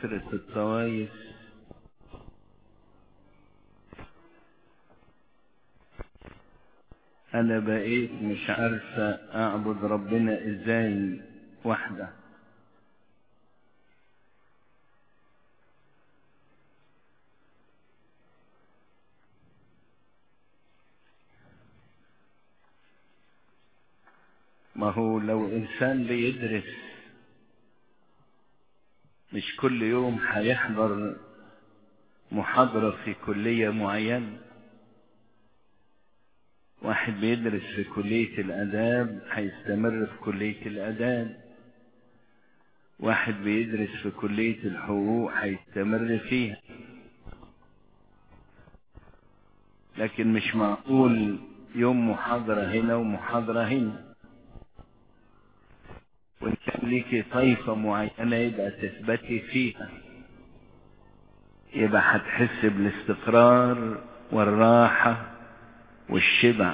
كثرة الطوايف انا بقيت مش عارفة اعبد ربنا ازاي وحده ما هو لو انسان بيدرس مش كل يوم هيحضر محاضرة في كلية معينة واحد بيدرس في كلية الآداب هيستمر في كلية الآداب واحد بيدرس في كلية الحقوق هيستمر فيها لكن مش معقول يوم محاضرة هنا ومحاضرة هنا وإن كان ليكي طائفة معينة يبقى تثبتي فيها يبقى هتحس بالاستقرار والراحة والشبع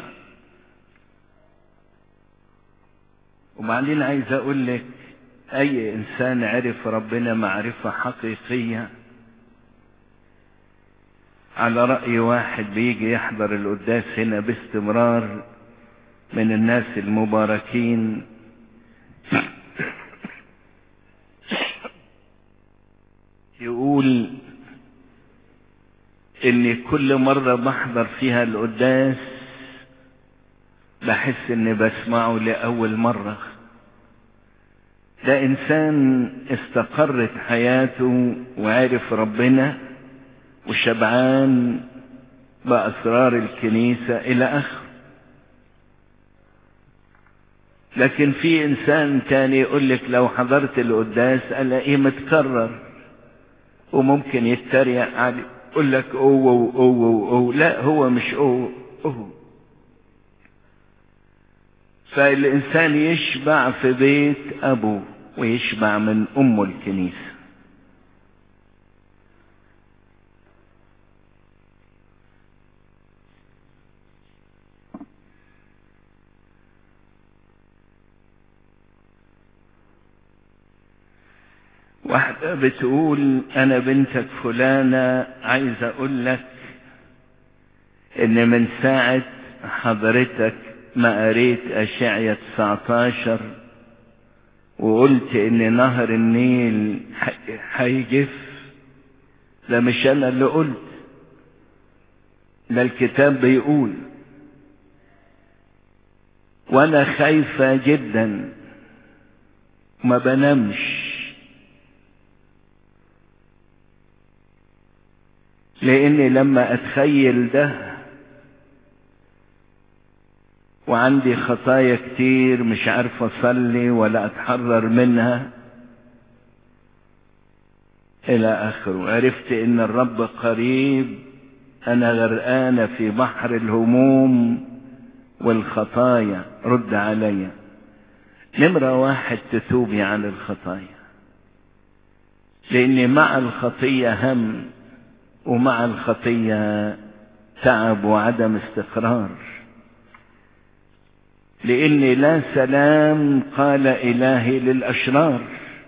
وبعدين عايز اقول لك اي انسان عرف ربنا معرفة حقيقية على رأي واحد بيجي يحضر القداس هنا باستمرار من الناس المباركين يقول ان كل مرة بحضر فيها القداس بحس اني بسمعه لأول مرة ده انسان استقرت حياته وعرف ربنا وشبعان بأسرار الكنيسة إلى آخره لكن في إنسان تاني يقول لك لو حضرت القداس ألاقيه متكرر وممكن يتريق عليه يقول لك اوه اوه اوه لا هو مش اوه اوه فالإنسان يشبع في بيت أبوه ويشبع من أمه الكنيسة واحدة بتقول أنا بنتك فلانة عايز أقول لك إن من ساعة حضرتك ما قريت أشعية 19 وقلت إن نهر النيل هيجف ده مش أنا اللي قلت ده الكتاب بيقول وأنا خايفة جدا ما بنامش لاني لما اتخيل ده وعندي خطايا كتير مش عارف اصلي ولا اتحرر منها الى اخره عرفت ان الرب قريب انا غرقانه في بحر الهموم والخطايا رد عليا نمرة واحد تتوبي عن الخطايا لان مع الخطية هم ومع الخطية تعب وعدم استقرار لأن لا سلام قال إلهي للأشرار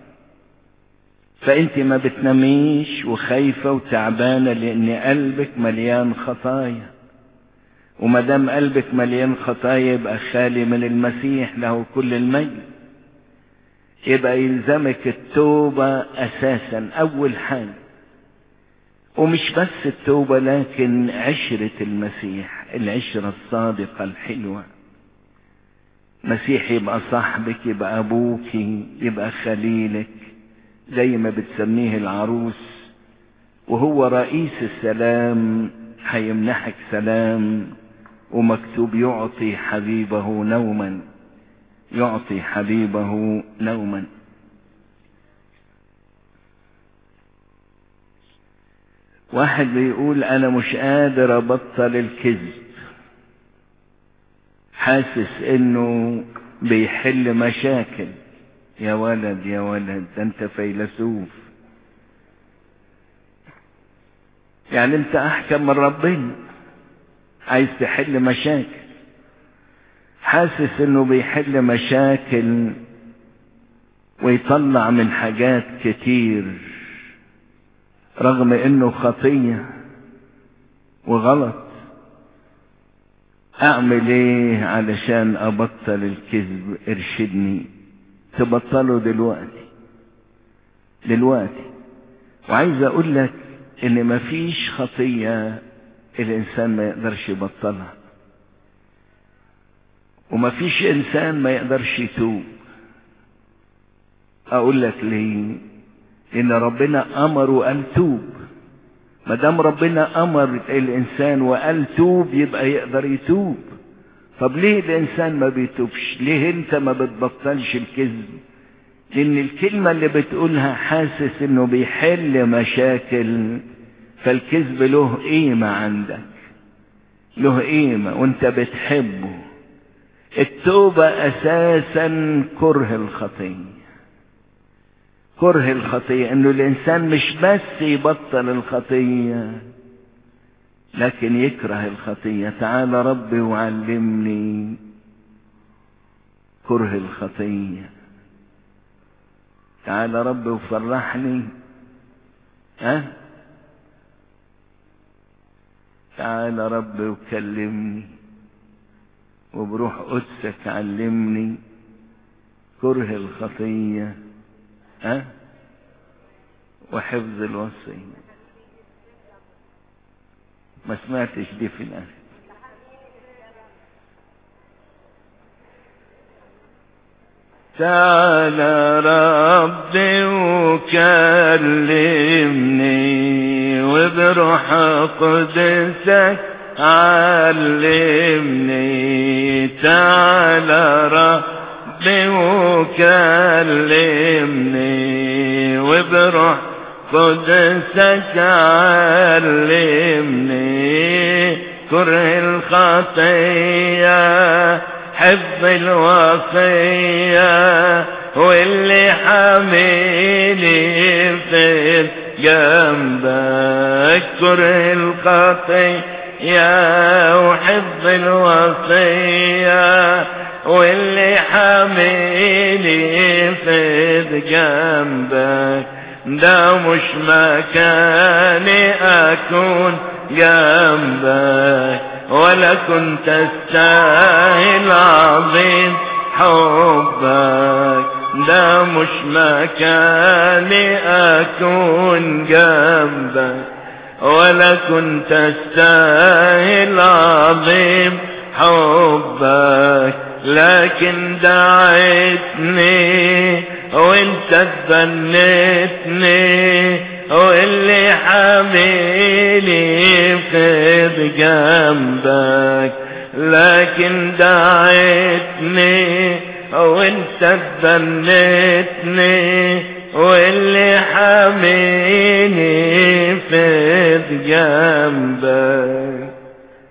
فأنت ما بتناميش وخايفة وتعبانة لأن قلبك مليان خطايا وما دام قلبك مليان خطايا يبقى خالي من المسيح له كل المجد يبقى يلزمك التوبة أساسا أول حاجة ومش بس التوبة لكن عشرة المسيح العشرة الصادقة الحلوة مسيح يبقى صاحبك يبقى أبوك يبقى خليلك زي ما بتسميه العروس وهو رئيس السلام هيمنحك سلام ومكتوب يعطي حبيبه نوما يعطي حبيبه نوما واحد بيقول انا مش قادر ابطل الكذب حاسس انه بيحل مشاكل يا ولد يا ولد ده انت فيلسوف يعني انت احكم من ربنا عايز تحل مشاكل حاسس انه بيحل مشاكل ويطلع من حاجات كتير رغم انه خطية وغلط اعمل ايه علشان ابطل الكذب ارشدني تبطله دلوقتي دلوقتي وعايز اقول لك ان مفيش خطية الانسان ما يقدرش يبطلها ومفيش انسان ما يقدرش يتوب اقول لك ليه ان ربنا امر وقال توب ما دام ربنا امر الانسان وقال توب يبقى يقدر يتوب طب ليه الانسان ما بيتوبش ليه انت ما بتبطلش الكذب لان الكلمة اللي بتقولها حاسس انه بيحل مشاكل فالكذب له قيمة عندك له قيمة وانت بتحبه التوبة اساسا كره الخطيه كره الخطية انه الانسان مش بس يبطل الخطية لكن يكره الخطية تعال ربي وعلمني كره الخطية تعال ربي وفرحني ها تعال ربي وكلمني وبروح قدسك علمني كره الخطيه ها وحفظ الوصية ما سمعتش دي في الآخر تعالى ربي وكلمني وبروح قدسك علمني تعالى ربي وكلمني وبروح قدسك علمني كره الخطيه حب الوصية واللي حميني في جنبك كره الخطية وحب الوصية واللي حميني في جنبك ده مش مكاني أكون جنبك ولا كنت استاهل عظيم حبك ده مش مكاني اكون جنبك ولا كنت استاهل عظيم حبك لكن دعيتني وانت تبنتني واللي حاميني في جنبك لكن دعيتني وانت تبنتني واللي حاميني في جنبك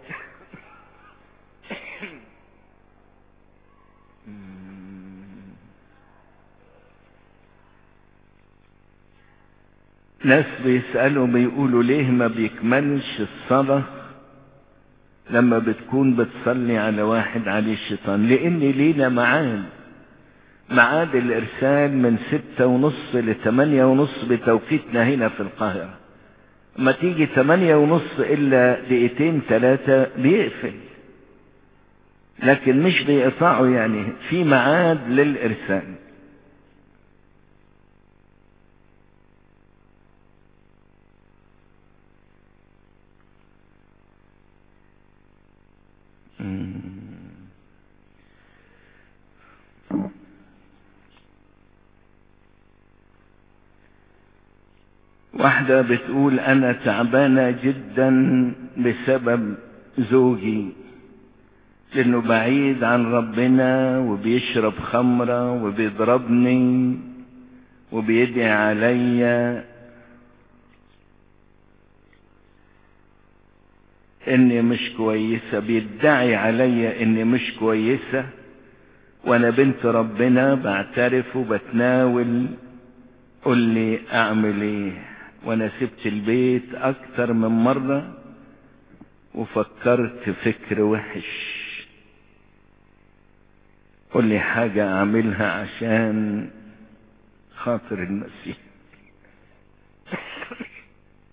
ناس بيسألوا بيقولوا ليه ما بيكملش الصلاة لما بتكون بتصلي على واحد عليه الشيطان لان لينا معاد معاد الارسال من ستة ونص لتمانية ونص بتوقيتنا هنا في القاهرة ما تيجي تمانية ونص الا دقيقتين ثلاثة بيقفل لكن مش بيقطعوا يعني في معاد للارسال واحدة بتقول أنا تعبانة جدا بسبب زوجي لأنه بعيد عن ربنا وبيشرب خمرة وبيضربني وبيدعي عليا اني مش كويسة بيدعي عليا اني مش كويسة وانا بنت ربنا بعترف وبتناول قل لي اعمل ايه وانا سبت البيت اكتر من مرة وفكرت فكر وحش قل لي حاجة اعملها عشان خاطر المسيح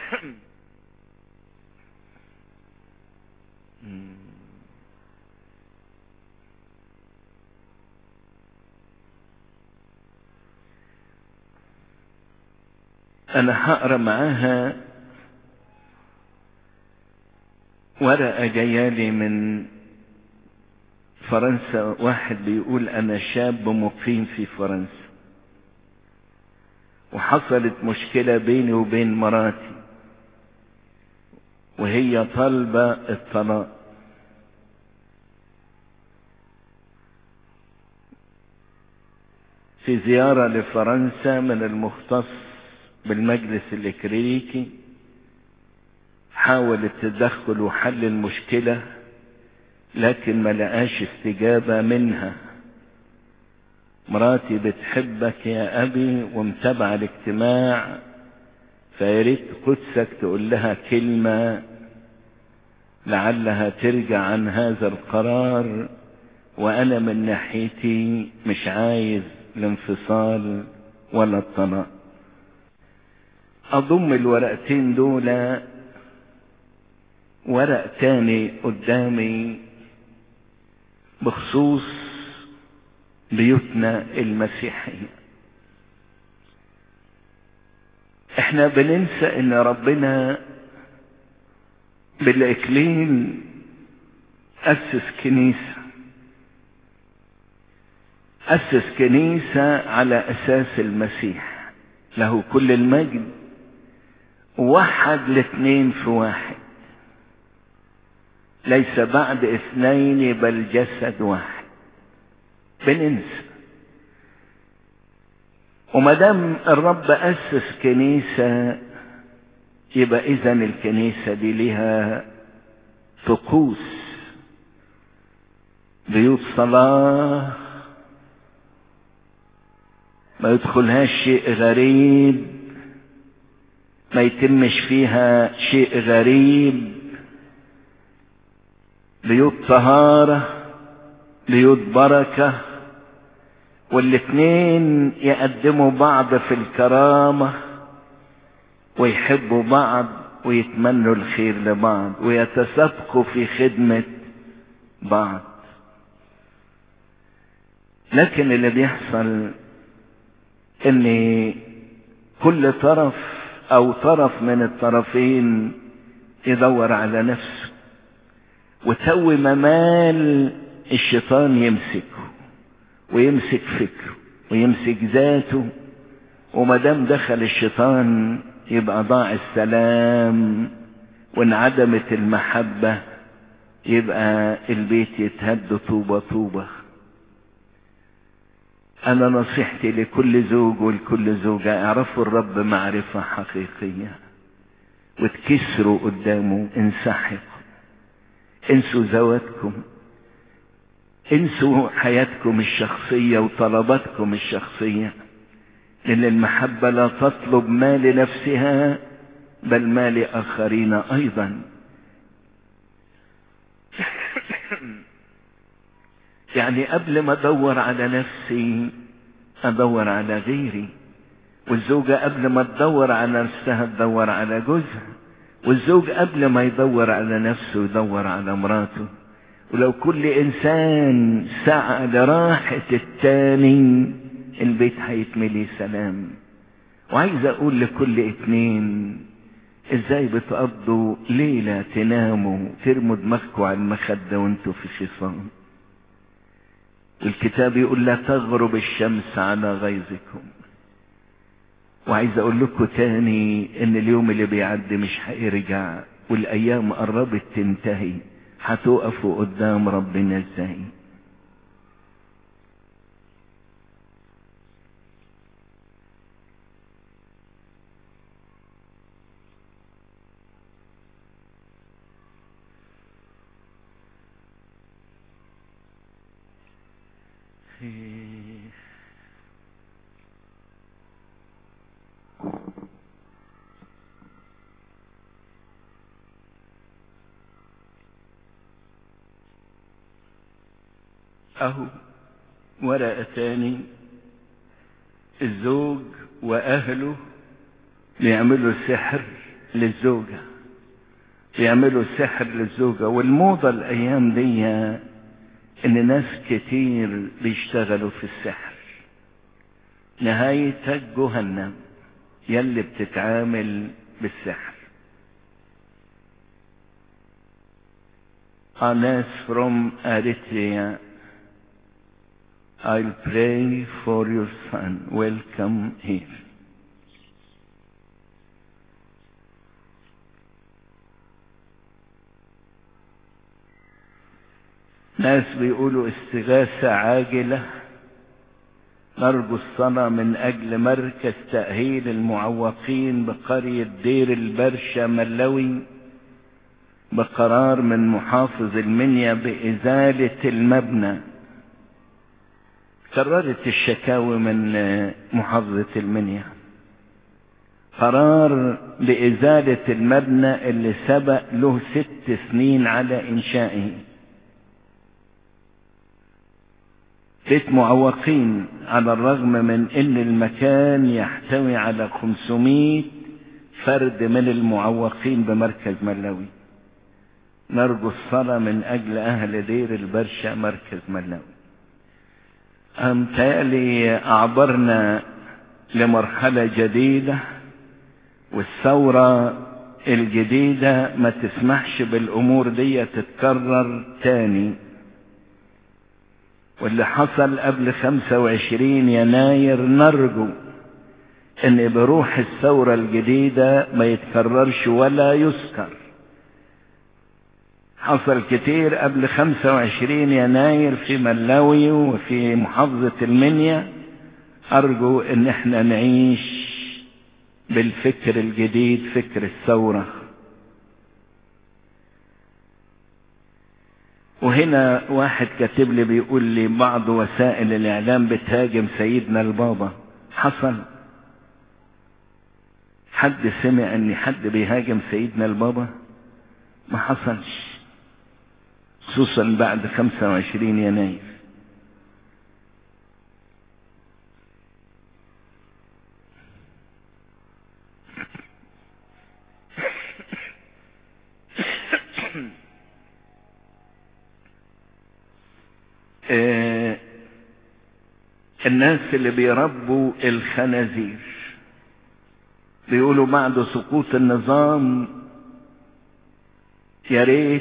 انا هقرا معاها ورقه جايالي من فرنسا واحد بيقول انا شاب مقيم في فرنسا وحصلت مشكله بيني وبين مراتي وهي طالبه الطلاق في زياره لفرنسا من المختص بالمجلس الإكريكي حاول التدخل وحل المشكلة لكن ما لقاش استجابة منها مراتي بتحبك يا أبي ومتابعة الاجتماع فياريت قدسك تقول لها كلمة لعلها ترجع عن هذا القرار وأنا من ناحيتي مش عايز الانفصال ولا الطلاق اضم الورقتين دول ورق تاني قدامي بخصوص بيوتنا المسيحية احنا بننسى ان ربنا بالاكليل اسس كنيسة اسس كنيسة على اساس المسيح له كل المجد وحد الاثنين في واحد ليس بعد اثنين بل جسد واحد بننسى وما دام الرب اسس كنيسه يبقى اذا الكنيسه دي لها طقوس بيوت صلاه ما يدخلهاش شيء غريب ما يتمش فيها شيء غريب بيوت طهارة بيوت بركة والاتنين يقدموا بعض في الكرامة ويحبوا بعض ويتمنوا الخير لبعض ويتسابقوا في خدمة بعض لكن اللي بيحصل ان كل طرف او طرف من الطرفين يدور على نفسه وتوي ممال الشيطان يمسكه ويمسك فكره ويمسك ذاته وما دام دخل الشيطان يبقى ضاع السلام وانعدمت المحبة يبقى البيت يتهد طوبة طوبة أنا نصيحتي لكل زوج ولكل زوجة اعرفوا الرب معرفة حقيقية وتكسروا قدامه انسحقوا انسوا زواجكم انسوا حياتكم الشخصية وطلباتكم الشخصية لأن المحبة لا تطلب ما لنفسها بل ما لآخرين أيضا يعني قبل ما ادور على نفسي ادور على غيري والزوجة قبل ما تدور على نفسها تدور على جوزها والزوج قبل ما يدور على نفسه يدور على مراته ولو كل انسان سعى لراحة التاني البيت هيتملي سلام وعايز اقول لكل اتنين ازاي بتقضوا ليلة تناموا ترموا دماغكم على المخدة وانتوا في خصام الكتاب يقول لا تغرب الشمس على غيظكم وعايز اقول لكم تاني ان اليوم اللي بيعدي مش هيرجع والايام قربت تنتهي هتقفوا قدام ربنا ازاي اهو ورقة تاني الزوج واهله بيعملوا سحر للزوجة بيعملوا سحر للزوجة والموضة الأيام دي إن ناس كتير بيشتغلوا في السحر نهايتك جهنم يلي بتتعامل بالسحر ناس from Eritrea I'll pray for your son. Welcome here. ناس بيقولوا استغاثة عاجلة نرجو الصلاة من أجل مركز تأهيل المعوقين بقرية دير البرشا ملوي بقرار من محافظ المنيا بإزالة المبنى كررت الشكاوي من محافظة المنيا قرار بإزالة المبنى اللي سبق له ست سنين على إنشائه بيت معوقين على الرغم من ان المكان يحتوي على 500 فرد من المعوقين بمركز ملوي نرجو الصلاة من اجل اهل دير البرشا مركز ملوي امتالي اعبرنا لمرحلة جديدة والثورة الجديدة ما تسمحش بالامور دي تتكرر تاني واللي حصل قبل 25 يناير نرجو ان بروح الثورة الجديدة ما يتكررش ولا يذكر حصل كتير قبل 25 يناير في ملاوي وفي محافظة المنيا ارجو ان احنا نعيش بالفكر الجديد فكر الثوره وهنا واحد كاتب لي بيقول لي بعض وسائل الاعلام بتهاجم سيدنا البابا حصل حد سمع ان حد بيهاجم سيدنا البابا ما حصلش خصوصا بعد 25 يناير آه الناس اللي بيربوا الخنازير بيقولوا بعد سقوط النظام يا ريت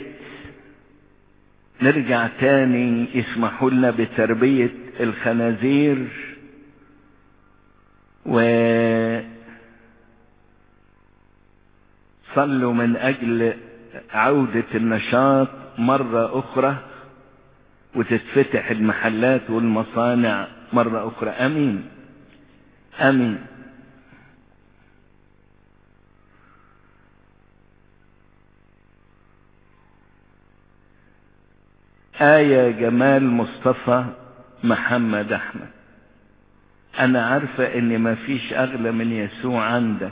نرجع تاني يسمحوا لنا بتربية الخنازير و صلوا من أجل عودة النشاط مرة أخرى وتتفتح المحلات والمصانع مرة أخرى أمين أمين آية جمال مصطفى محمد أحمد أنا عارفة إن ما فيش أغلى من يسوع عندك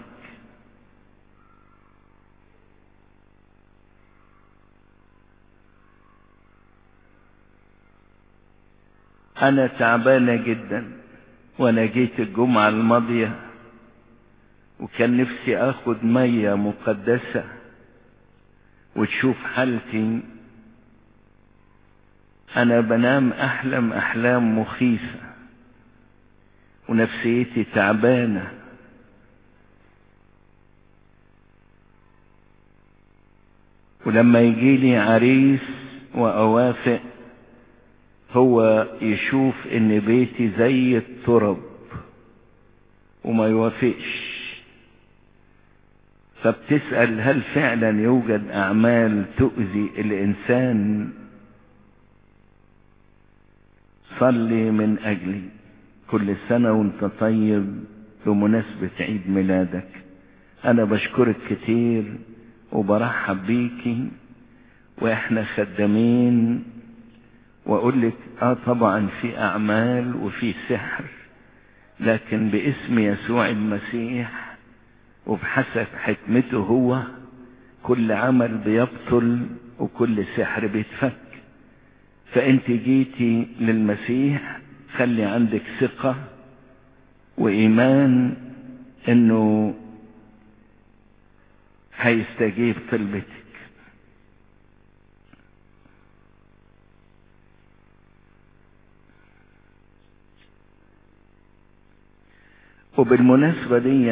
أنا تعبانة جدا وأنا جيت الجمعة الماضية وكان نفسي آخد مية مقدسة وتشوف حالتي أنا بنام أحلم أحلام مخيفة ونفسيتي تعبانة ولما يجيلي عريس وأوافق هو يشوف ان بيتي زي الترب وما يوافقش فبتسأل هل فعلا يوجد اعمال تؤذي الانسان صلي من اجلي كل سنة وانت طيب بمناسبة عيد ميلادك انا بشكرك كتير وبرحب بيكي واحنا خدامين واقول لك اه طبعا في اعمال وفي سحر لكن باسم يسوع المسيح وبحسب حكمته هو كل عمل بيبطل وكل سحر بيتفك فانت جيتي للمسيح خلي عندك ثقة وايمان انه هيستجيب طلبتك وبالمناسبة دي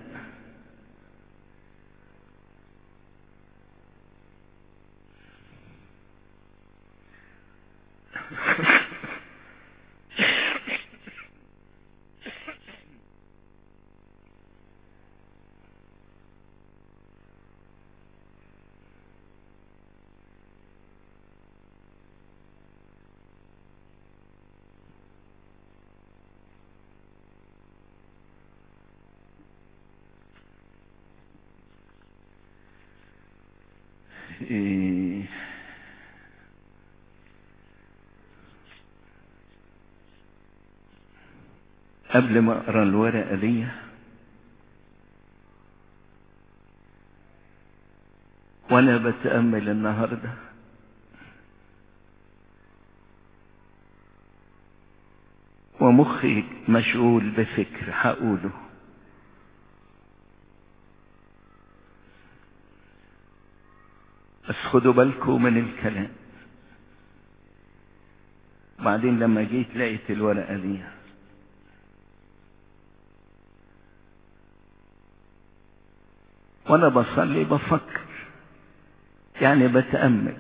إيه قبل ما اقرا الورقه دي وانا بتامل النهارده ومخي مشغول بفكر هقوله بس خدوا بالكم من الكلام بعدين لما جيت لقيت الورقه دي وانا بصلي بفكر يعني بتامل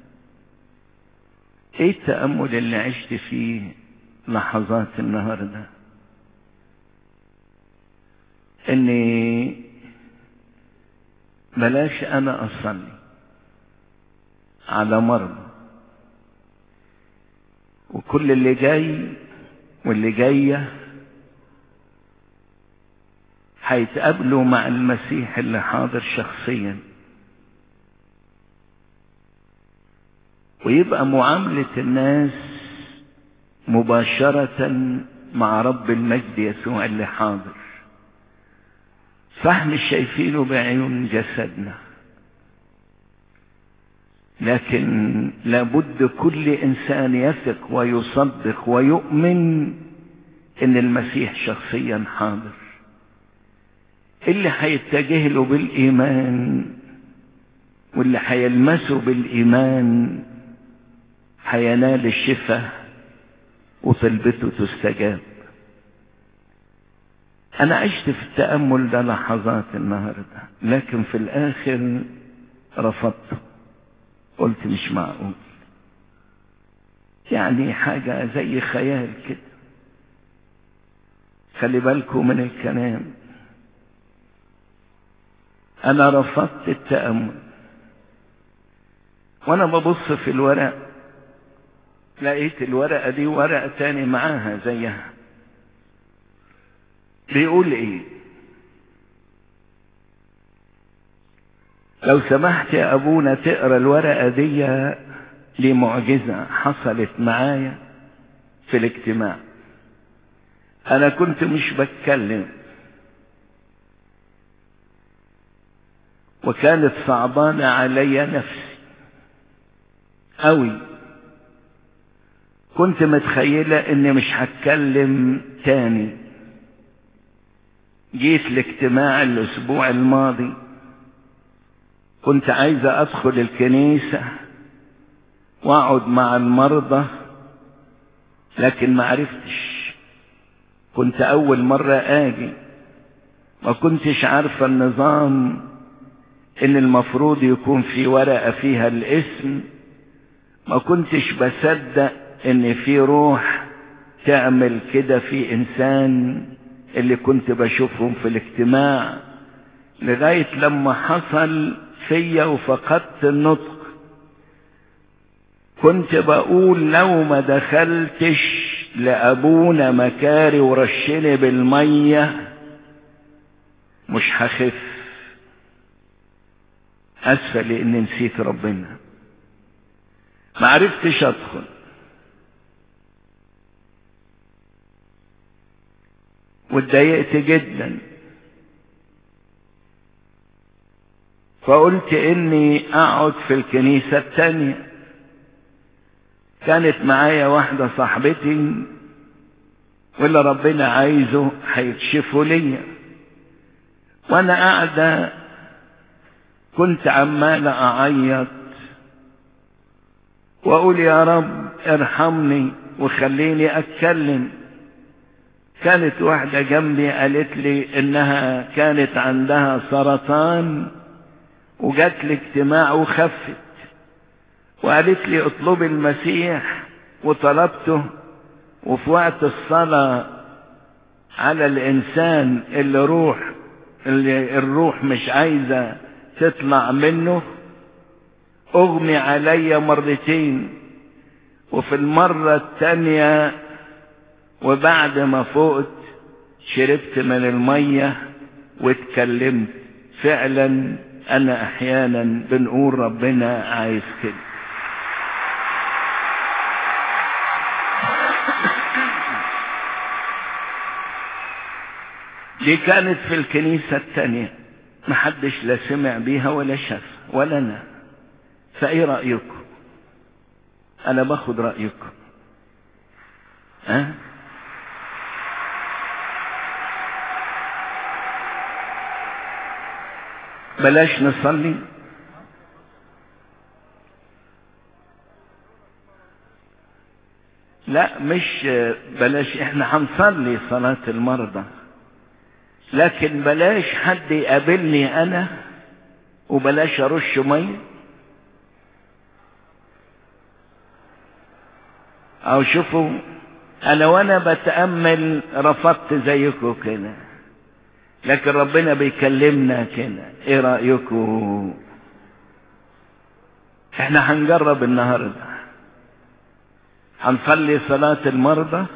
ايه التامل اللي عشت فيه لحظات النهارده اني بلاش انا اصلي على مرضى وكل اللي جاي واللي جايه هيتقابلوا مع المسيح اللي حاضر شخصيا ويبقى معاملة الناس مباشرة مع رب المجد يسوع اللي حاضر صح مش شايفينه بعيون جسدنا لكن لابد كل انسان يثق ويصدق ويؤمن ان المسيح شخصيا حاضر اللي هيتجه له بالايمان واللي هيلمسه بالايمان هينال الشفاء وطلبته تستجاب انا عشت في التامل ده لحظات النهارده لكن في الاخر رفضته قلت مش معقول يعني حاجه زي خيال كده خلي بالكم من الكلام انا رفضت التامل وانا ببص في الورق لقيت الورقه دي ورقه تاني معاها زيها بيقول ايه لو سمحت يا ابونا تقرا الورقه دي لمعجزه حصلت معايا في الاجتماع انا كنت مش بتكلم وكانت صعبانة علي نفسي قوي كنت متخيلة اني مش هتكلم تاني جيت الاجتماع الاسبوع الماضي كنت عايزة ادخل الكنيسة واقعد مع المرضى لكن ما عرفتش كنت اول مرة اجي ما كنتش عارفة النظام ان المفروض يكون في ورقة فيها الاسم ما كنتش بصدق ان في روح تعمل كده في انسان اللي كنت بشوفهم في الاجتماع لغاية لما حصل فيا وفقدت النطق كنت بقول لو ما دخلتش لأبونا مكاري ورشني بالمية مش هخف اسفة لاني نسيت ربنا ما عرفتش ادخل واتضايقت جدا فقلت اني اقعد في الكنيسة التانية كانت معايا واحدة صاحبتي واللي ربنا عايزه هيكشفه ليا وانا قاعده كنت عمال اعيط واقول يا رب ارحمني وخليني اتكلم كانت واحدة جنبي قالت لي انها كانت عندها سرطان وجات لي اجتماع وخفت وقالت لي اطلبي المسيح وطلبته وفي وقت الصلاة على الانسان اللي روح اللي الروح مش عايزة تطلع منه اغمي علي مرتين وفي المرة التانية وبعد ما فقت شربت من المية واتكلمت فعلا انا احيانا بنقول ربنا عايز كده دي كانت في الكنيسة التانية محدش لا سمع بيها ولا شاف ولا انا فايه رأيكم انا باخد رأيكم ها أه؟ بلاش نصلي لا مش بلاش احنا هنصلي صلاة المرضى لكن بلاش حد يقابلني انا وبلاش ارش ميه او شوفوا انا وانا بتأمل رفضت زيكم كده لكن ربنا بيكلمنا كده ايه رأيكم احنا هنجرب النهاردة هنصلي صلاة المرضى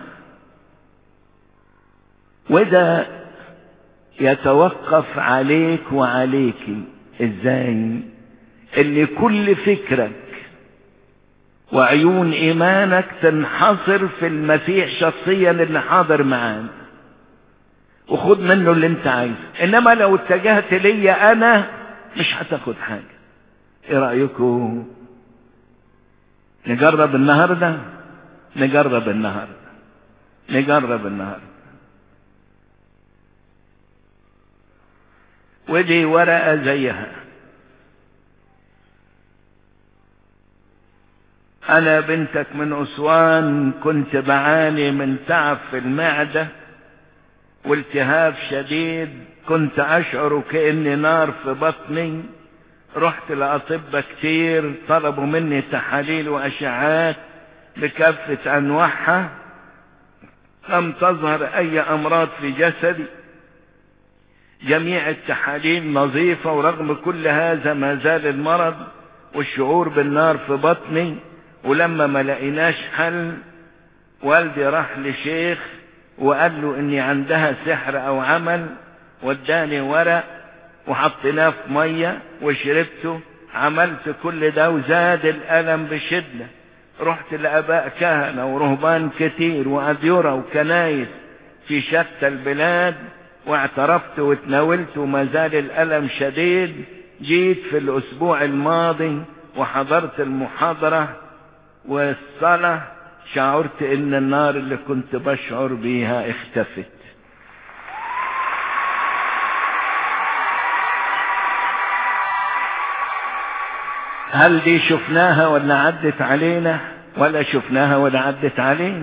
وده يتوقف عليك وعليك ازاي اللي كل فكرك وعيون ايمانك تنحصر في المسيح شخصيا اللي حاضر معانا وخد منه اللي انت عايزه انما لو اتجهت ليا انا مش هتاخد حاجة ايه رأيكم نجرب النهاردة نجرب النهاردة نجرب النهاردة ودي ورقة زيها انا بنتك من اسوان كنت بعاني من تعب في المعده والتهاب شديد كنت اشعر كاني نار في بطني رحت لاطباء كتير طلبوا مني تحاليل واشعاعات بكافة انواعها لم تظهر اي امراض في جسدي جميع التحاليل نظيفة ورغم كل هذا ما زال المرض والشعور بالنار في بطني ولما ما لقيناش حل والدي راح لشيخ وقال له اني عندها سحر او عمل وداني ورق وحطيناه في ميه وشربته عملت كل ده وزاد الالم بشده رحت لاباء كهنه ورهبان كتير واديره وكنايس في شتى البلاد واعترفت وتناولت وما زال الالم شديد جيت في الاسبوع الماضي وحضرت المحاضره والصلاه شعرت ان النار اللي كنت بشعر بيها اختفت هل دي شفناها ولا عدت علينا ولا شفناها ولا عدت علينا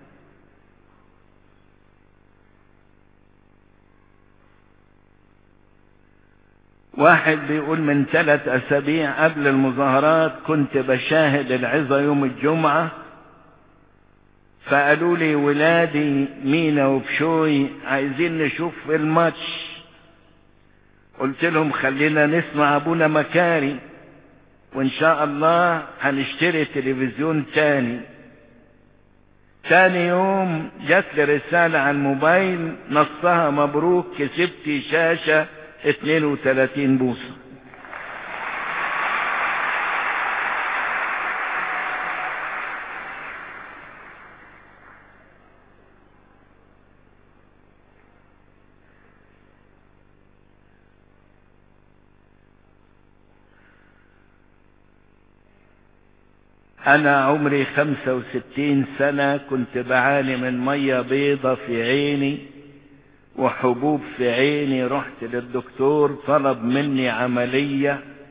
واحد بيقول من ثلاث اسابيع قبل المظاهرات كنت بشاهد العظة يوم الجمعة فقالوا لي ولادي مينا وبشوي عايزين نشوف الماتش قلت لهم خلينا نسمع ابونا مكاري وان شاء الله هنشتري تلفزيون تاني تاني يوم جات لي رسالة على الموبايل نصها مبروك كسبتي شاشة 32 بوصة أنا عمري خمسة وستين سنة كنت بعاني من مية بيضة في عيني وحبوب في عيني رحت للدكتور طلب مني عملية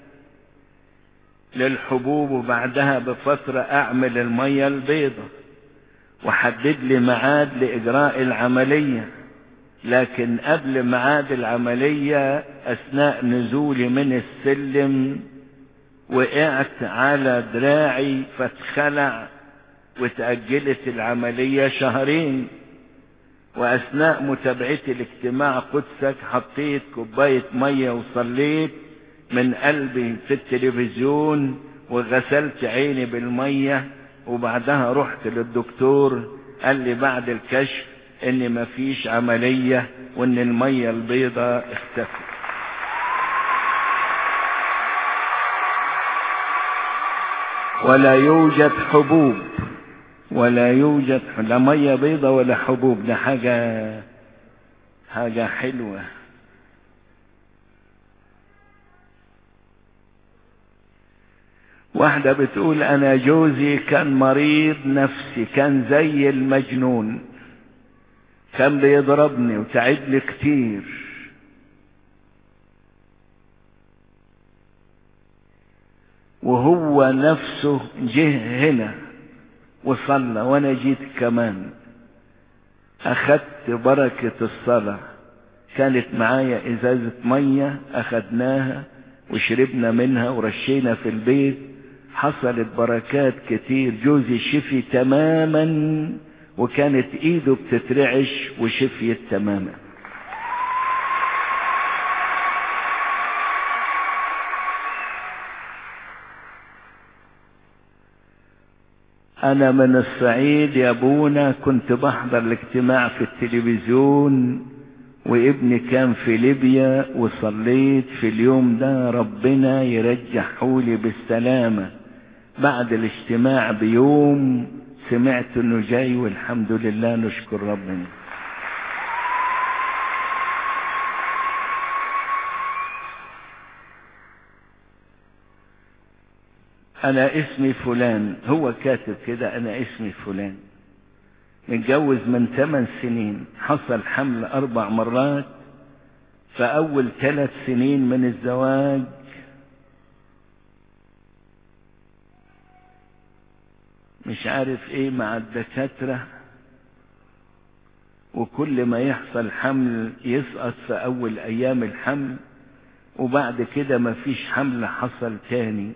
للحبوب وبعدها بفترة اعمل المية البيضة وحدد لي ميعاد لاجراء العملية لكن قبل ميعاد العملية اثناء نزولي من السلم وقعت على دراعي فاتخلع وتأجلت العملية شهرين وأثناء متابعتي لاجتماع قدسك حطيت كوباية مية وصليت من قلبي في التلفزيون وغسلت عيني بالمية وبعدها رحت للدكتور قال لي بعد الكشف ان مفيش عملية وان المية البيضاء اختفت ولا يوجد حبوب ولا يوجد لا مية بيضة ولا حبوب ده حاجة حاجة حلوة واحدة بتقول أنا جوزي كان مريض نفسي كان زي المجنون كان بيضربني وتعبني كتير وهو نفسه جه هنا وصلى وانا جيت كمان اخدت بركة الصلاة كانت معايا ازازة مية اخدناها وشربنا منها ورشينا في البيت حصلت بركات كتير جوزي شفي تماما وكانت ايده بتترعش وشفيت تماما انا من الصعيد يا ابونا كنت بحضر الاجتماع في التلفزيون وابني كان في ليبيا وصليت في اليوم ده ربنا يرجحولي بالسلامة بعد الاجتماع بيوم سمعت انه جاي والحمد لله نشكر ربنا انا اسمي فلان هو كاتب كده انا اسمي فلان متجوز من ثمان سنين حصل حمل اربع مرات فاول ثلاث سنين من الزواج مش عارف ايه مع الدكاترة وكل ما يحصل حمل يسقط في اول ايام الحمل وبعد كده مفيش حمل حصل تاني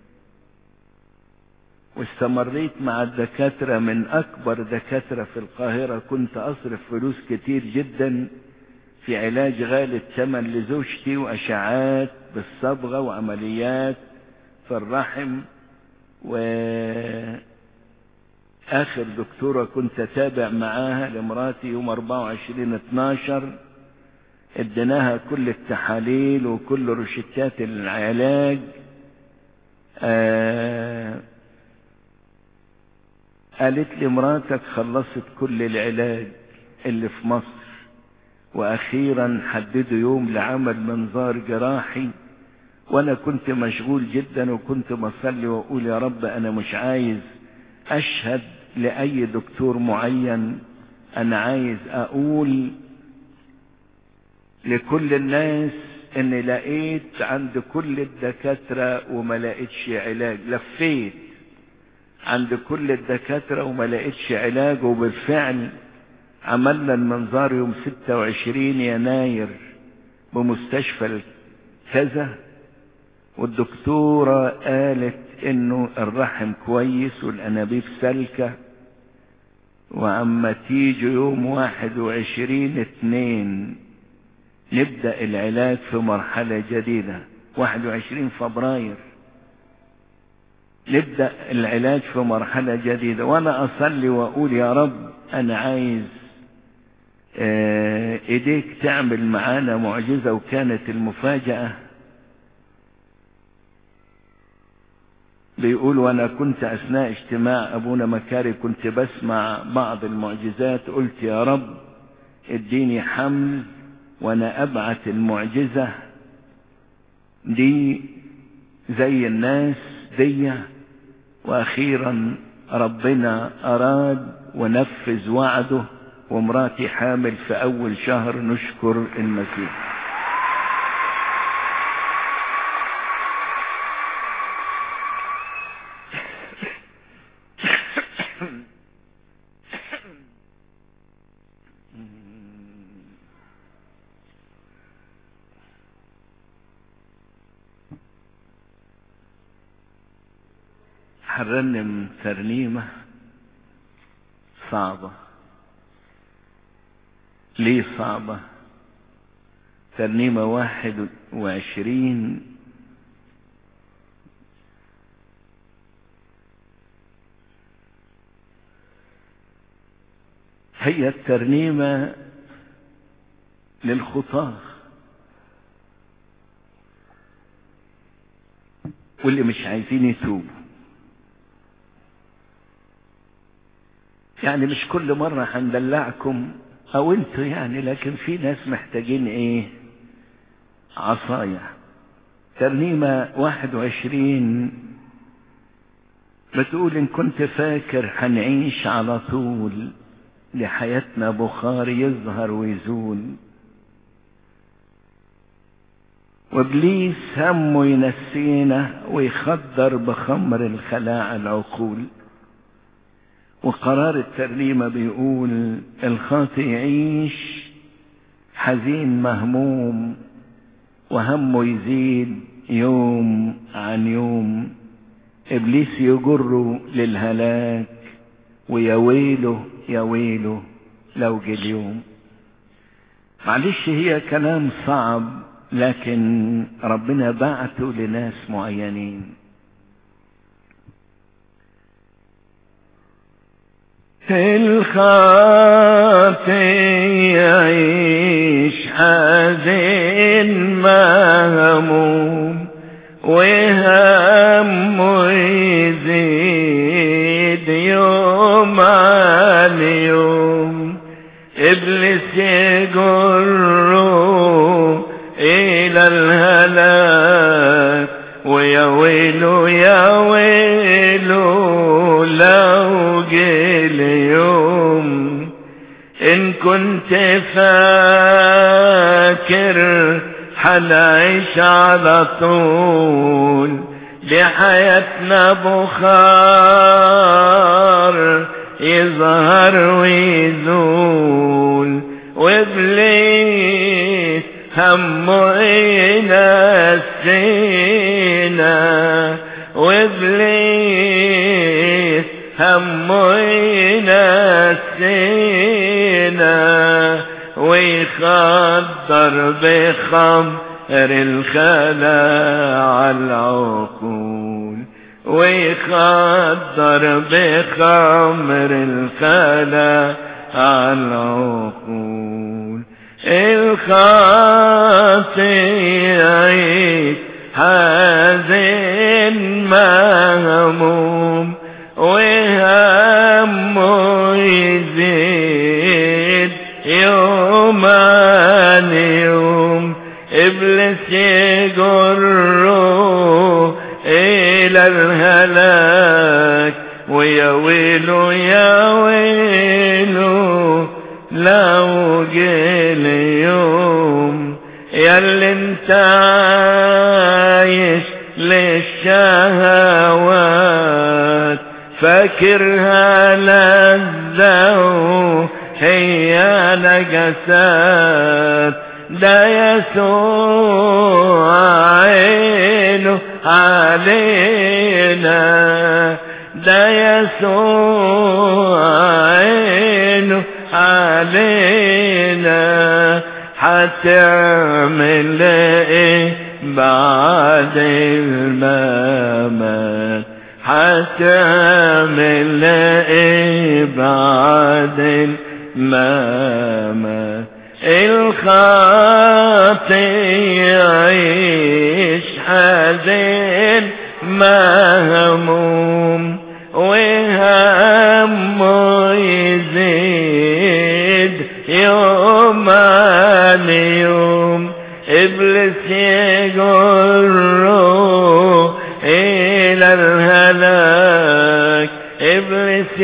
واستمريت مع الدكاترة من أكبر دكاترة في القاهرة كنت أصرف فلوس كتير جدا في علاج غالي الثمن لزوجتي وأشعات بالصبغة وعمليات في الرحم وآخر دكتورة كنت أتابع معاها لمراتي يوم 24 12 اديناها كل التحاليل وكل روشتات العلاج آه قالت لي مراتك خلصت كل العلاج اللي في مصر واخيرا حددوا يوم لعمل منظار جراحي وانا كنت مشغول جدا وكنت بصلي واقول يا رب انا مش عايز اشهد لاي دكتور معين انا عايز اقول لكل الناس اني لقيت عند كل الدكاترة وما لقيتش علاج لفيت عند كل الدكاترة وما لقيتش علاج وبالفعل عملنا المنظار يوم 26 يناير بمستشفى كذا والدكتورة قالت انه الرحم كويس والانابيب سالكة واما تيجي يوم 21 اتنين نبدأ العلاج في مرحلة جديدة 21 فبراير نبدأ العلاج في مرحلة جديدة وانا اصلي واقول يا رب انا عايز اه ايديك تعمل معانا معجزة وكانت المفاجأة بيقول وانا كنت اثناء اجتماع ابونا مكاري كنت بسمع بعض المعجزات قلت يا رب اديني حمل وانا ابعت المعجزة دي زي الناس دي واخيرا ربنا اراد ونفذ وعده ومراتي حامل في اول شهر نشكر المسيح هرنم ترنيمة صعبة ليه صعبة ترنيمة واحد وعشرين هي الترنيمة للخطاه واللي مش عايزين يتوبوا يعني مش كل مرة هندلعكم او انتوا يعني لكن في ناس محتاجين ايه عصايا ترنيمة واحد وعشرين بتقول ان كنت فاكر هنعيش على طول لحياتنا بخار يظهر ويزول وابليس همه ينسينا ويخدر بخمر الخلاع العقول وقرار الترنيمة بيقول الخاطي يعيش حزين مهموم وهمه يزيد يوم عن يوم ابليس يجره للهلاك ويا ويله يا ويله لو جه اليوم معلش هي كلام صعب لكن ربنا بعته لناس معينين الخاطي يعيش حزين مهموم وهمه يزيد يوم عن يوم ابليس يجره الى الهلاك ويا ويله يا ويله لو جه اليوم ان كنت فاكر حنعيش على طول لحياتنا بخار يظهر ويزول وابليس همه ينسينا وابليس همه ينسينا ويخدر بخمر الخلاع العقول ويخدر بخمر الخلاع العقول الخاطئ حزين مهموم وهمه يزيد يوم عن يوم ابليس يجره الى الهلاك ويا ويله يا ويله لو جه اليوم يا اللي انت عايش للشهوات فاكرها لذة هي نجسات ده يسوع عينه علينا ده يسوع عينه علينا هتعمل ايه بعد الممات هتعمل ايه بعد الممات الخاطي يعيش حزين مهموم وهمه يزيد يوم عن يوم ابليس يجره الى الهلاك ابليس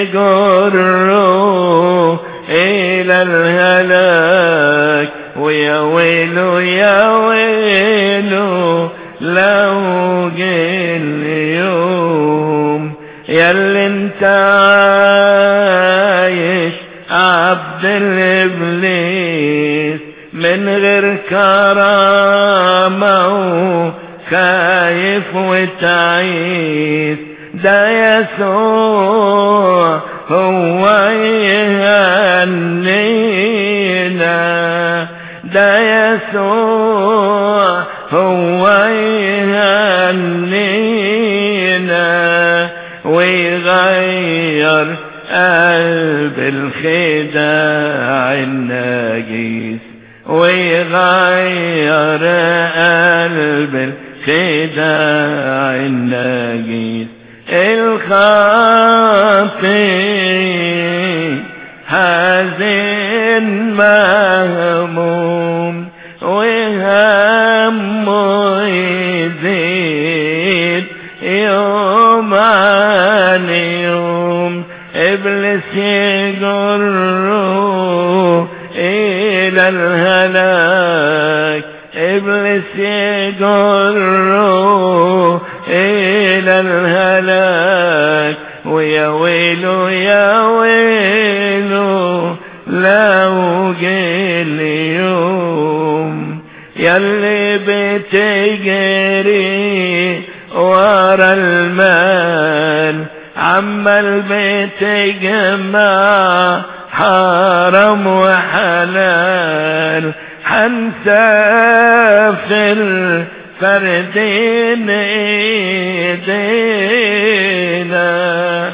يجره الى الهلاك ويا ويله يا ويله لو جه اليوم يا اللي انت وانت عايش عبد الابليس من غير كرامة وخايف وتعيس ده يسوع هو يهنينا ده يسوع هو يهنينا ويغير قلب الخداع النجيس ويغير قلب الخداع النجيس الخاطئ حزين مهموم وهمه يزيد يوم عن يوم إبليس يجره إلى الهلاك إبليس يجره إلى الهلاك ويا ويله يا ويله لو جه اليوم يلي بتجري ورا المال عمال بتجمع حرام وحلال حنسافر فردين ايدينا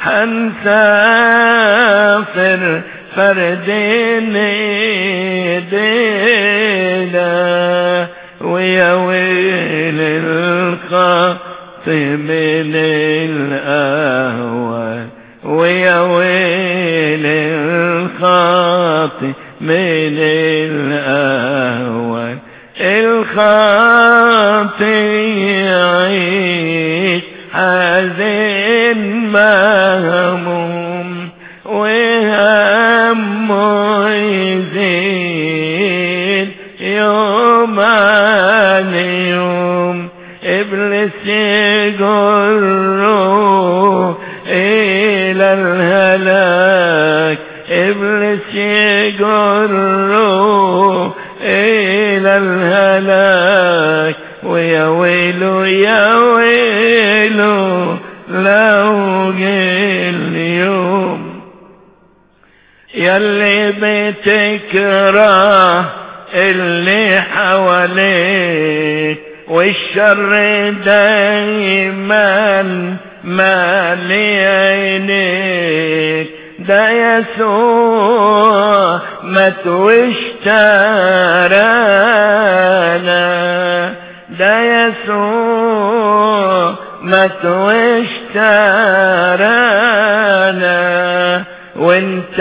حنسافر فردين ايدينا ويا ويل الخاطي من الاهوال ويا ويل الخاطي من الاهوال الخاطي يعيش حزين مهموم وهمه يزيد يوم عن يوم إبليس يجره إلى الهلاك إبليس يجره إلى الهلاك ويا ويله يا ويله لو جه اليوم يلي بتكره اللي حواليك والشر دايما مالي عينيك ده يسوع مات واشترانا ده يسوع مات واشترانا وانت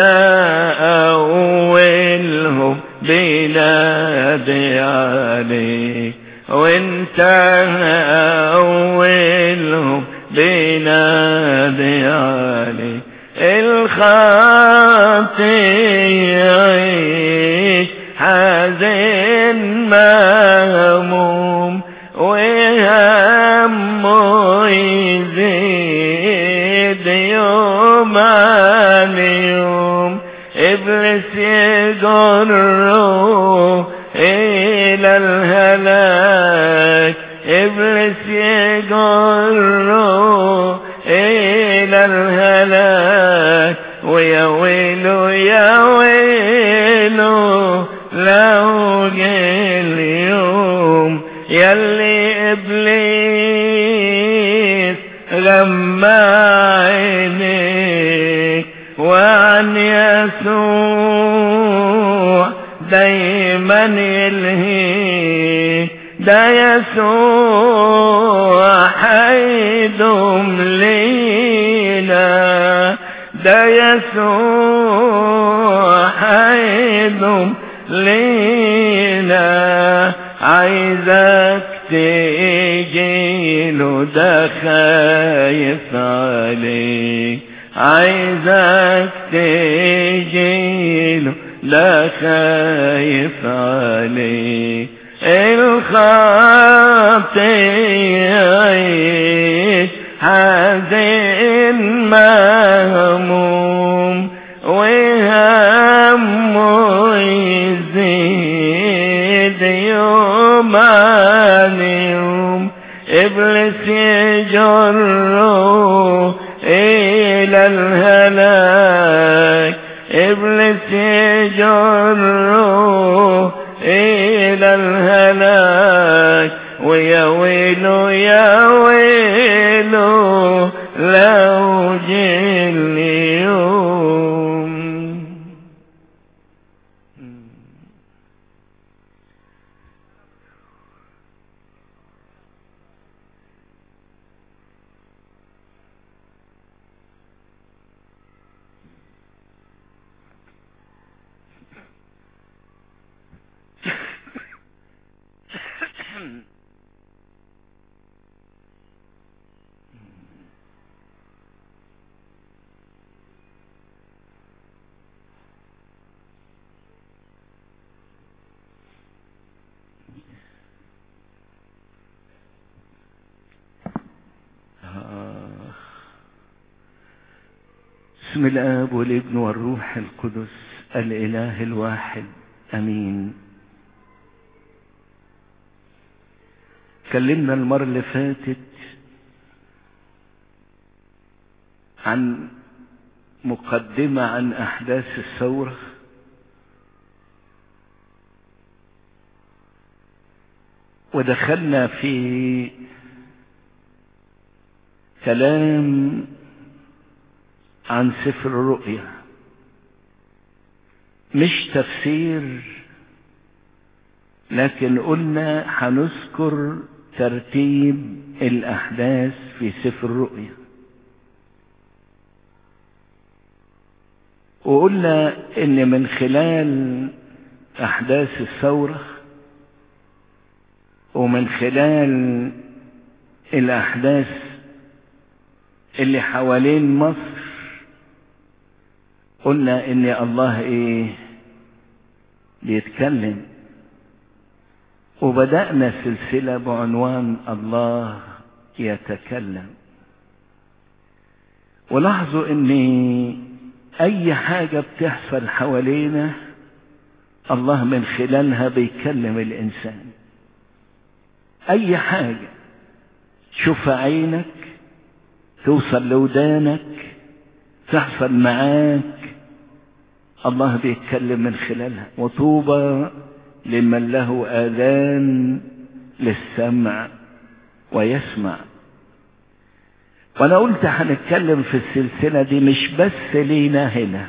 اولهم بنادي عليك وانت اولهم بنادي عليك الخاطي يعيش حزين مهموم وهمه يزيد يوم عن يوم إبليس يجره إلى الهلاك إبليس يجره إلى الهلاك ويا ويله يا ويله لو جه اليوم يلي إبليس غمى عينيك وعن يسوع دايما يلهيك ده يسوع حيدم لينا ده يسوع حيدم لينا عايزك تجيله ده خايف عليك عايزك تجيله ده خايف عليك الخاطي يعيش حزين مهموم وهمه يزيد يوم عن يوم إبليس يجره إلى الهلاك إبليس يجره إلى الهلاك ويا ويله يا ويله لو جه اليوم بسم الآب والابن والروح القدس الإله الواحد أمين كلمنا المرة اللي فاتت عن مقدمة عن أحداث الثورة ودخلنا في كلام عن سفر الرؤيا مش تفسير لكن قلنا هنذكر ترتيب الأحداث في سفر الرؤيا وقلنا إن من خلال أحداث الثورة ومن خلال الأحداث اللي حوالين مصر قلنا ان الله ايه بيتكلم وبدأنا سلسلة بعنوان الله يتكلم ولاحظوا ان اي حاجة بتحصل حوالينا الله من خلالها بيكلم الانسان اي حاجة تشوفها عينك توصل لودانك تحصل معاك الله بيتكلم من خلالها وطوبى لمن له آذان للسمع ويسمع وانا قلت هنتكلم في السلسلة دي مش بس لينا هنا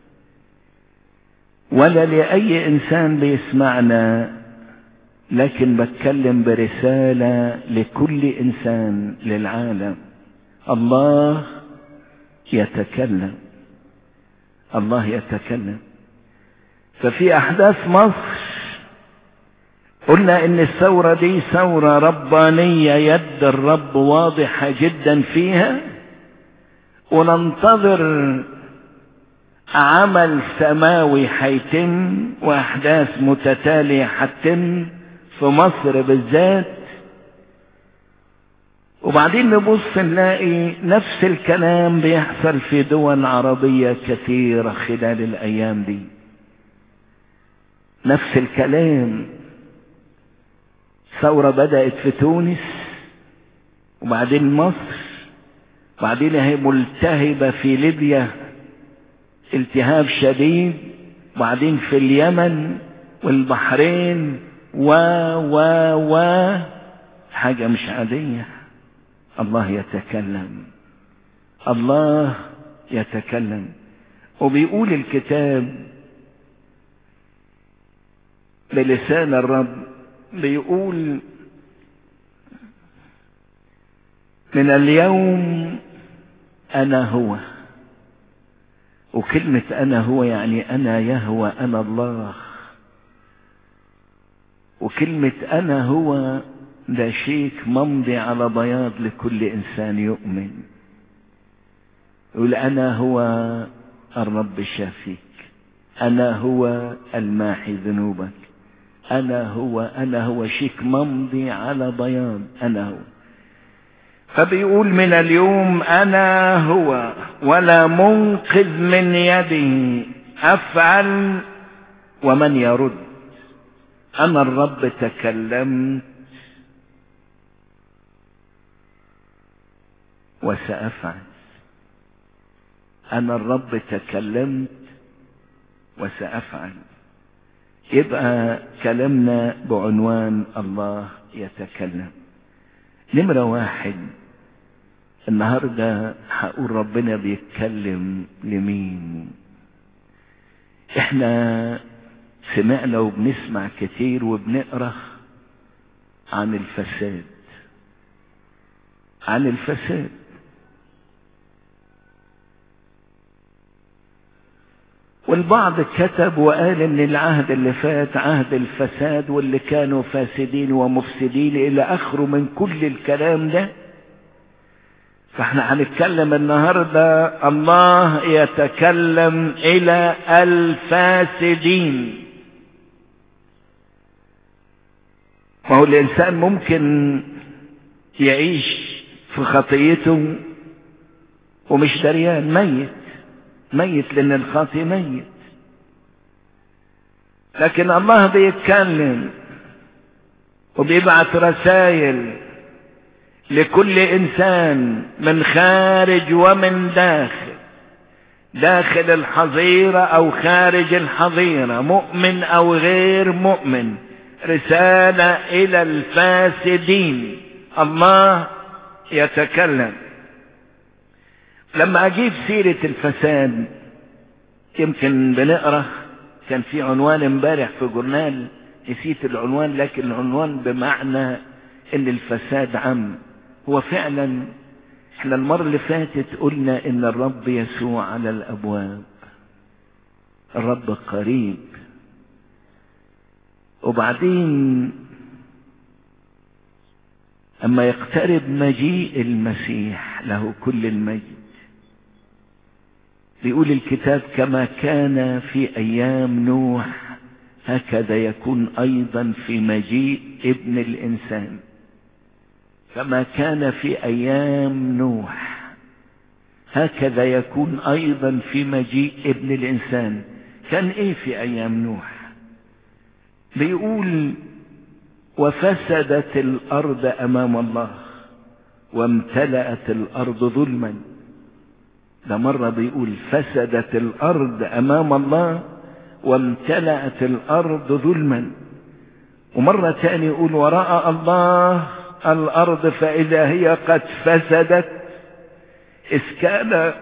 ولا لأي إنسان بيسمعنا لكن بتكلم برسالة لكل إنسان للعالم الله يتكلم الله يتكلم ففي أحداث مصر قلنا ان الثورة دي ثورة ربانية يد الرب واضحة جدا فيها وننتظر عمل سماوي هيتم واحداث متتالية هتتم في مصر بالذات وبعدين نبص نلاقي نفس الكلام بيحصل في دول عربية كثيرة خلال الأيام دي نفس الكلام ثورة بدأت في تونس وبعدين مصر وبعدين هي ملتهبة في ليبيا التهاب شديد وبعدين في اليمن والبحرين و و و حاجة مش عادية الله يتكلم الله يتكلم وبيقول الكتاب بلسان الرب بيقول من اليوم انا هو وكلمة انا هو يعني انا يهوى انا الله وكلمة انا هو ده شيك ممضي على بياض لكل انسان يؤمن يقول انا هو الرب الشافيك انا هو الماحي ذنوبك انا هو انا هو شيك ممضي على بياض انا هو فبيقول من اليوم انا هو ولا منقذ من يدي افعل ومن يرد انا الرب تكلمت وسافعل انا الرب تكلمت وسافعل يبقى كلامنا بعنوان الله يتكلم نمرة واحد النهاردة هقول ربنا بيتكلم لمين احنا سمعنا وبنسمع كتير وبنقرا عن الفساد عن الفساد والبعض كتب وقال ان العهد اللي فات عهد الفساد واللي كانوا فاسدين ومفسدين الى اخره من كل الكلام ده فاحنا هنتكلم النهاردة الله يتكلم الى الفاسدين ما هو الانسان ممكن يعيش في خطيته ومش دريان ميت ميت لان الخاطي ميت لكن الله بيتكلم وبيبعت رسائل لكل انسان من خارج ومن داخل داخل الحظيرة او خارج الحظيرة مؤمن او غير مؤمن رسالة الى الفاسدين الله يتكلم لما اجيب سيرة الفساد يمكن بنقرا كان في عنوان امبارح في جورنال نسيت العنوان لكن العنوان بمعنى ان الفساد عم هو فعلا احنا المرة اللي فاتت قلنا ان الرب يسوع على الابواب الرب قريب وبعدين اما يقترب مجيء المسيح له كل المجد بيقول الكتاب كما كان في ايام نوح هكذا يكون ايضا في مجيء ابن الانسان كما كان في ايام نوح هكذا يكون ايضا في مجيء ابن الانسان كان ايه في ايام نوح بيقول وفسدت الارض امام الله وامتلأت الارض ظلما ده مرة بيقول فسدت الارض امام الله وامتلأت الارض ظلما ومرة تاني يقول ورأى الله الارض فاذا هي قد فسدت اذ كان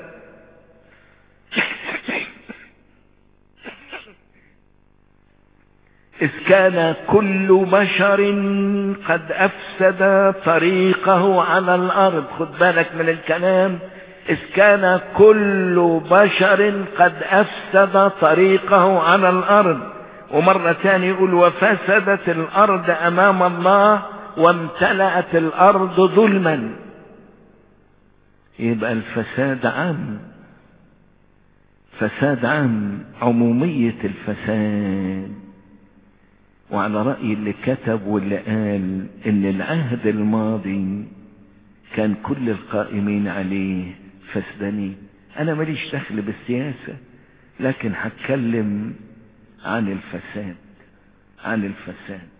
إذ كان كل بشر قد أفسد طريقه على الأرض خد بالك من الكلام إذ كان كل بشر قد أفسد طريقه على الأرض ومرة تانية يقول وفسدت الأرض أمام الله وامتلأت الأرض ظلما يبقى الفساد عام فساد عام عمومية الفساد وعلى رأي اللي كتب واللي قال ان العهد الماضي كان كل القائمين عليه فسدانين انا ماليش دخل بالسياسة لكن هتكلم عن الفساد عن الفساد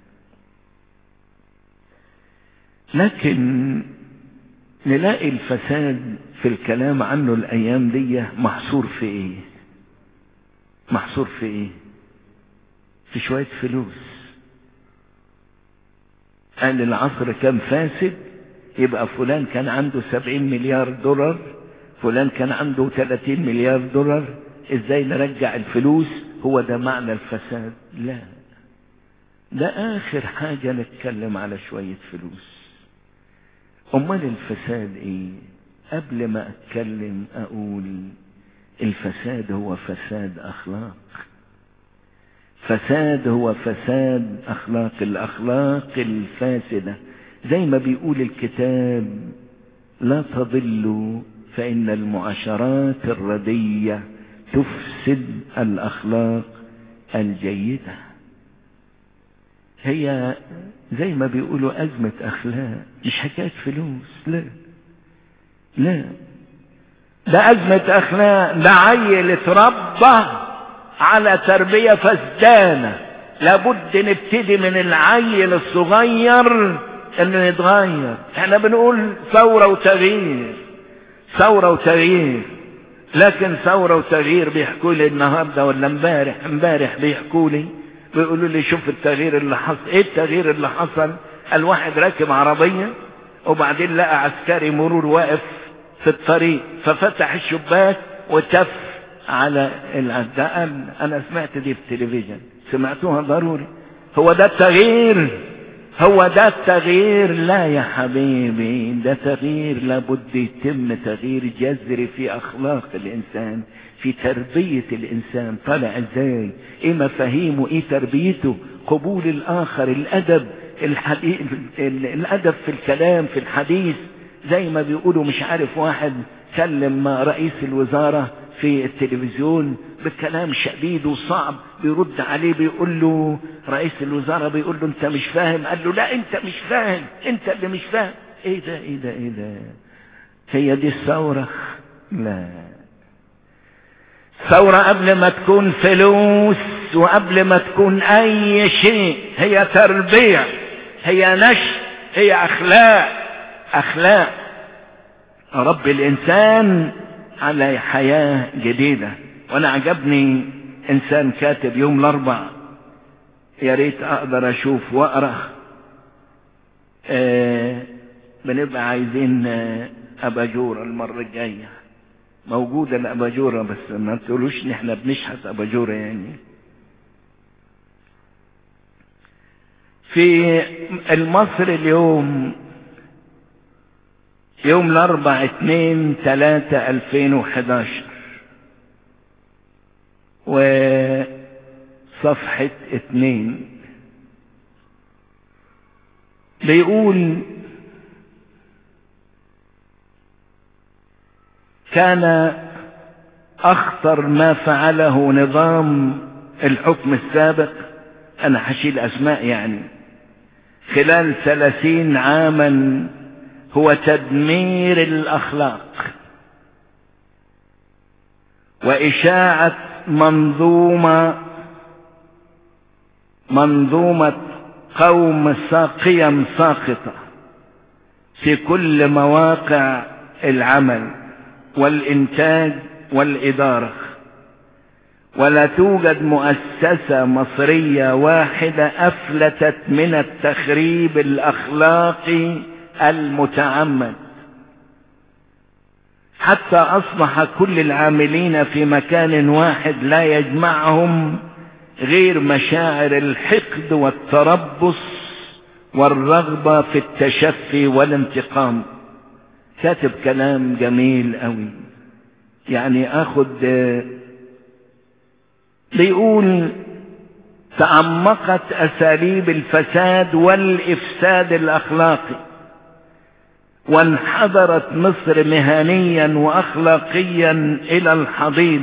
لكن نلاقي الفساد في الكلام عنه الايام دي محصور في ايه محصور في ايه في شوية فلوس قال العصر كان فاسد يبقى فلان كان عنده سبعين مليار دولار فلان كان عنده ثلاثين مليار دولار ازاي نرجع الفلوس هو ده معنى الفساد لا ده اخر حاجة نتكلم على شوية فلوس امال الفساد ايه قبل ما اتكلم اقول الفساد هو فساد اخلاق فساد هو فساد اخلاق الاخلاق الفاسده زي ما بيقول الكتاب لا تضلوا فان المعاشرات الرديه تفسد الاخلاق الجيده هي زي ما بيقولوا ازمه اخلاق مش حكايه فلوس لا لا ده أزمة أخلاق ده عيل اتربى على تربية فسدانة لابد نبتدي من العيل الصغير انه يتغير احنا بنقول ثورة وتغيير ثورة وتغيير لكن ثورة وتغيير بيحكوا لي النهاردة ولا امبارح امبارح بيحكوا لي بيقولوا لي شوف التغيير اللي حصل ايه التغيير اللي حصل الواحد راكب عربية وبعدين لقى عسكري مرور واقف في الطريق ففتح الشباك وتف على العداء انا سمعت دي في التلفزيون سمعتوها ضروري هو ده التغيير هو ده التغيير لا يا حبيبي ده تغيير لابد يتم تغيير جذري في اخلاق الانسان في تربية الانسان طالع ازاي ايه مفاهيمه ايه تربيته قبول الاخر الادب الحديث الادب في الكلام في الحديث زي ما بيقولوا مش عارف واحد كلم رئيس الوزارة في التلفزيون بكلام شديد وصعب بيرد عليه بيقول له رئيس الوزراء بيقول له انت مش فاهم قال له لا انت مش فاهم انت اللي مش فاهم ايه ده ايه ده ايه ده هي دي الثورة لا ثورة قبل ما تكون فلوس وقبل ما تكون اي شيء هي تربية هي نشء هي اخلاق اخلاق رب الانسان على حياة جديدة وانا عجبني انسان كاتب يوم الاربع يا ريت اقدر اشوف واقرا آه بنبقى عايزين آه اباجوره المره الجايه موجوده الاباجوره بس ما تقولوش ان احنا بنشحت اباجوره يعني في المصري اليوم يوم الاربع اتنين تلاتة الفين وحداشر وصفحة اتنين بيقول كان اخطر ما فعله نظام الحكم السابق انا حشيل اسماء يعني خلال ثلاثين عاما هو تدمير الاخلاق واشاعه منظومه منظومه قوم قيم ساقطه في كل مواقع العمل والانتاج والاداره ولا توجد مؤسسه مصريه واحده افلتت من التخريب الاخلاقي المتعمد حتى اصبح كل العاملين في مكان واحد لا يجمعهم غير مشاعر الحقد والتربص والرغبه في التشفي والانتقام كاتب كلام جميل قوي يعني اخد بيقول تعمقت اساليب الفساد والافساد الاخلاقي وانحدرت مصر مهنيا واخلاقيا الى الحضيض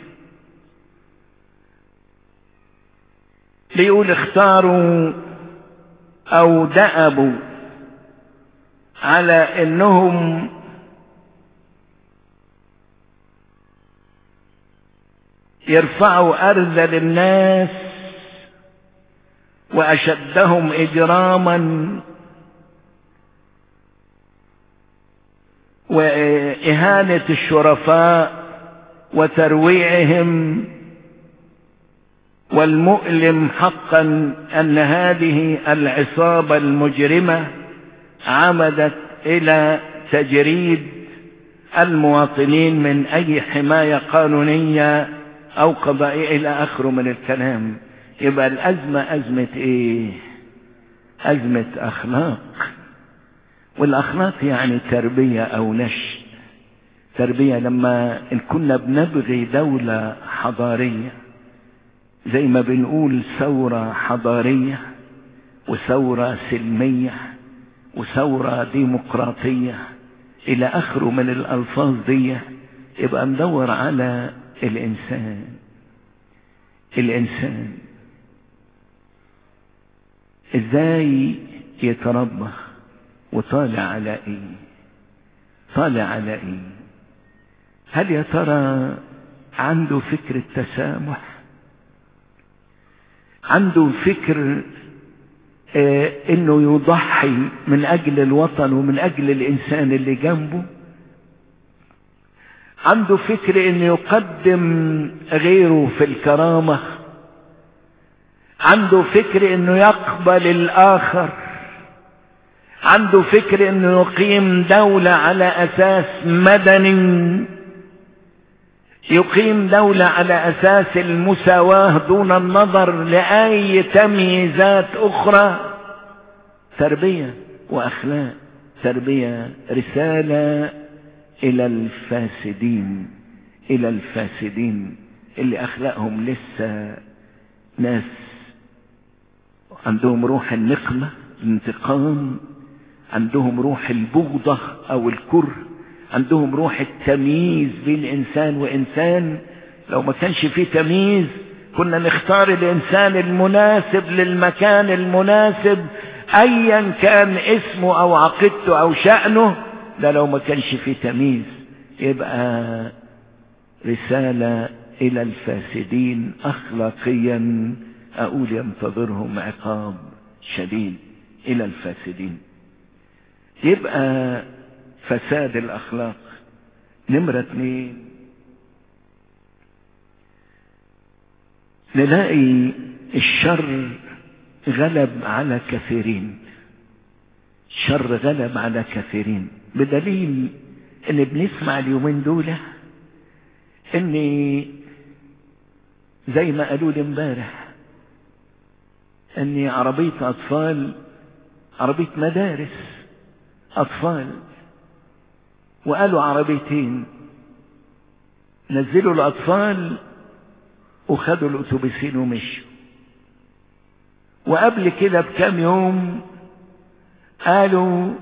بيقول اختاروا او دأبوا على انهم يرفعوا ارذل الناس واشدهم اجراما واهانه الشرفاء وترويعهم والمؤلم حقا ان هذه العصابه المجرمه عمدت الى تجريد المواطنين من اي حمايه قانونيه او قضائيه الى اخره من الكلام يبقى الازمه ازمه ايه ازمه اخلاق والاخلاق يعني تربيه او نشء تربيه لما ان كنا بنبغي دوله حضاريه زي ما بنقول ثوره حضاريه وثوره سلميه وثوره ديمقراطيه الى اخره من الالفاظ دي يبقى ندور على الانسان الانسان ازاي يتربى وطالع على ايه طالع على ايه هل يا ترى عنده فكر التسامح عنده فكر آه انه يضحي من اجل الوطن ومن اجل الانسان اللي جنبه عنده فكر انه يقدم غيره في الكرامة عنده فكر انه يقبل الاخر عنده فكر انه يقيم دولة على اساس مدني يقيم دولة على اساس المساواة دون النظر لاي تمييزات اخرى تربية واخلاق تربية رسالة الى الفاسدين الى الفاسدين اللي اخلاقهم لسه ناس عندهم روح النقمة الانتقام عندهم روح البغضة او الكره عندهم روح التمييز بين انسان وانسان لو ما كانش فيه تمييز كنا نختار الانسان المناسب للمكان المناسب ايا كان اسمه او عقيدته او شأنه ده لو ما كانش فيه تمييز يبقى رسالة الى الفاسدين اخلاقيا اقول ينتظرهم عقاب شديد الى الفاسدين يبقى فساد الاخلاق نمرة اتنين نلاقي الشر غلب على كثيرين الشر غلب على كثيرين بدليل ان بنسمع اليومين دول ان زي ما قالوا لي امبارح ان عربية اطفال عربية مدارس اطفال وقالوا عربيتين نزلوا الاطفال وخدوا الاتوبيسين ومشوا وقبل كده بكام يوم قالوا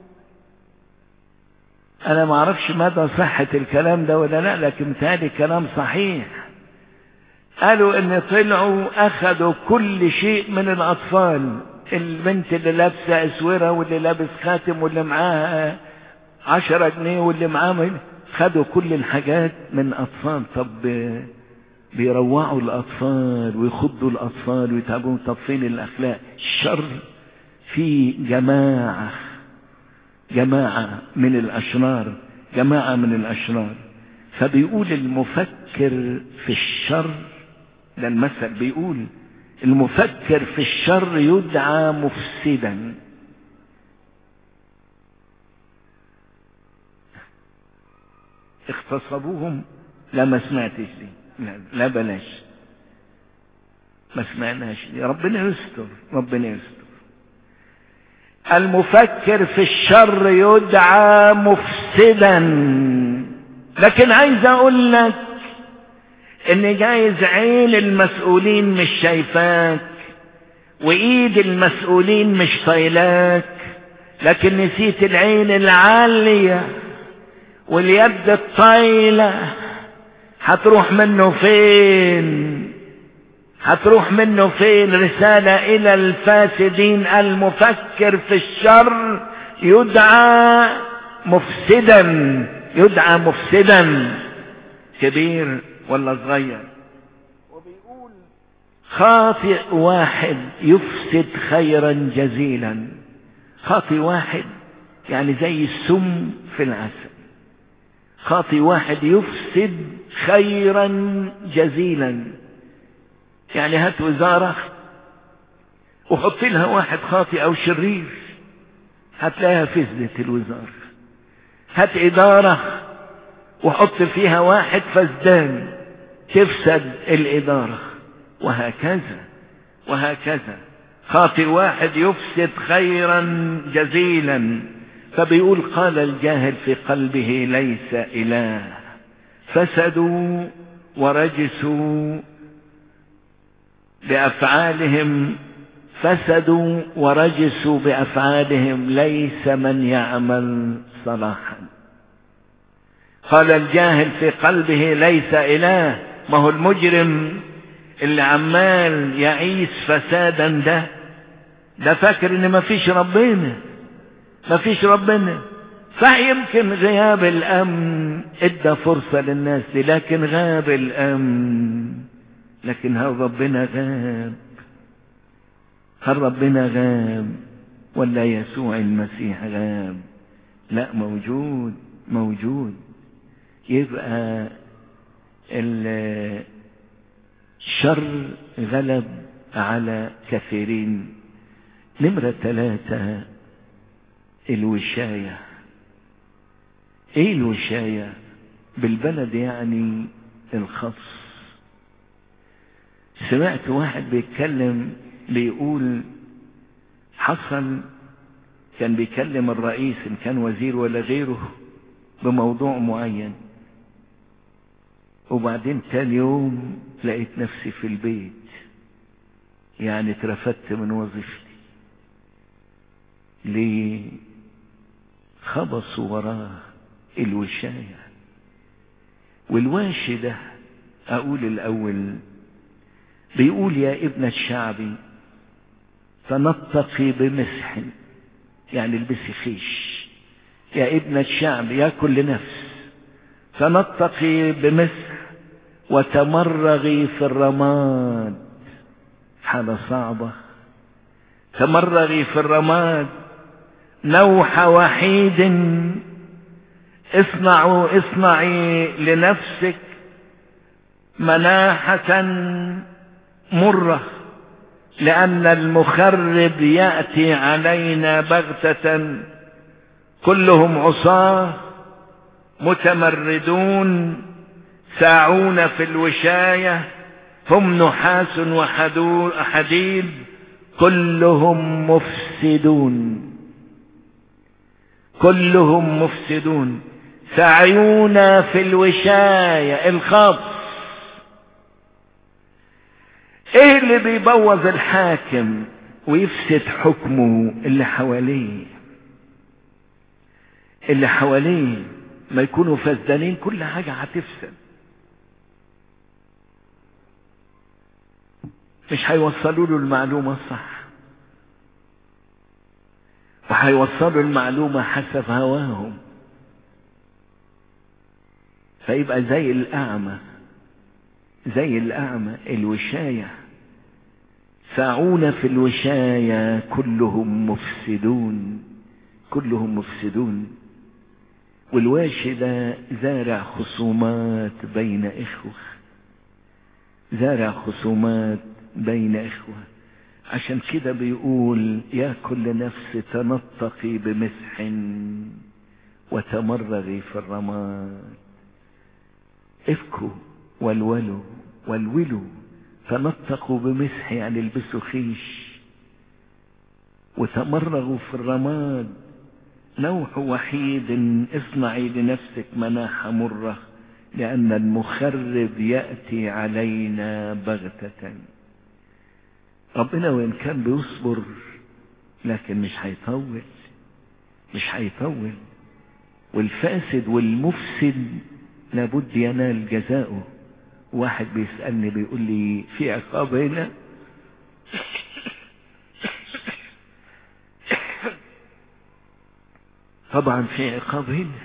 انا ما اعرفش مدى صحة الكلام ده ولا لا لكن متهيألي كلام صحيح قالوا ان طلعوا اخذوا كل شيء من الاطفال البنت اللي لابسه اسوره واللي لابس خاتم واللي معاها عشرة جنيه واللي معاه خدوا كل الحاجات من اطفال طب بيروعوا الاطفال ويخضوا الاطفال ويتعبون طب فين الاخلاق الشر في جماعة جماعة من الاشرار جماعة من الاشرار فبيقول المفكر في الشر ده المثل بيقول المفكر في الشر يدعى مفسدا اغتصبوهم لا ما سمعتش دي لا, لا بلاش ما سمعناش دي ربنا يستر ربنا يستر المفكر في الشر يدعى مفسدا لكن عايز اقول لك ان جايز عين المسؤولين مش شايفاك وايد المسؤولين مش طايلاك لكن نسيت العين العالية واليد الطايلة هتروح منه فين هتروح منه فين رسالة الى الفاسدين المفكر في الشر يدعى مفسدا يدعى مفسدا كبير ولا صغير وبيقول خاطئ واحد يفسد خيرا جزيلا خاطئ واحد يعني زي السم في العسل خاطئ واحد يفسد خيرا جزيلا يعني هات وزارة وحط لها واحد خاطئ او شرير هتلاقيها فسدت الوزارة هات ادارة وحط فيها واحد فسدان تفسد الادارة وهكذا وهكذا خاطئ واحد يفسد خيرا جزيلا فبيقول قال الجاهل في قلبه ليس اله فسدوا ورجسوا بافعالهم فسدوا ورجسوا بافعالهم ليس من يعمل صلاحا قال الجاهل في قلبه ليس اله ما هو المجرم اللي عمال يعيش فسادا ده ده فاكر ان مفيش ربنا مفيش ربنا فيمكن غياب الامن ادى فرصة للناس دي لكن غاب الامن لكن هل ربنا غاب هل ربنا غاب ولا يسوع المسيح غاب لا موجود موجود يبقى الشر غلب على كثيرين نمرة ثلاثة الوشاية ايه الوشاية بالبلد يعني الخص سمعت واحد بيتكلم بيقول حصل كان بيكلم الرئيس ان كان وزير ولا غيره بموضوع معين وبعدين تاني يوم لقيت نفسي في البيت يعني اترفدت من وظيفتي ليه خبصوا وراه الوشاية والواشي ده اقول الاول بيقول يا ابن الشعب تنطقي بمسح يعني البسي خيش يا ابن الشعب يا كل نفس تنطقي بمسح وتمرغي في الرماد حالة صعبة تمرغي في الرماد نوح وحيد اصنعوا اصنعي لنفسك مناحة مرة لأن المخرب يأتي علينا بغتة كلهم عصاة متمردون ساعون في الوشاية هم نحاس وحديد كلهم مفسدون كلهم مفسدون سعيون في الوشاية الخبص ايه اللي بيبوظ الحاكم ويفسد حكمه اللي حواليه اللي حواليه ما يكونوا فسدانين كل حاجة هتفسد مش هيوصلوا له المعلومة الصح وهيوصلوا المعلومة حسب هواهم فيبقى زي الأعمى زي الأعمى الوشاية ساعون في الوشاية كلهم مفسدون كلهم مفسدون والواشي ده زارع خصومات بين إخوة زارع خصومات بين إخوة عشان كده بيقول يا كل نفس تنطقي بمسح وتمرغي في الرماد افكوا والولوا والولوا تنطقوا بمسح يعني البسوا خيش وتمرغوا في الرماد نوح وحيد اصنعي لنفسك مناحة مرة لأن المخرب يأتي علينا بغتة ربنا وإن كان بيصبر لكن مش هيطول مش هيطول والفاسد والمفسد لابد ينال جزاؤه واحد بيسألني بيقول لي في عقاب هنا طبعا في عقاب هنا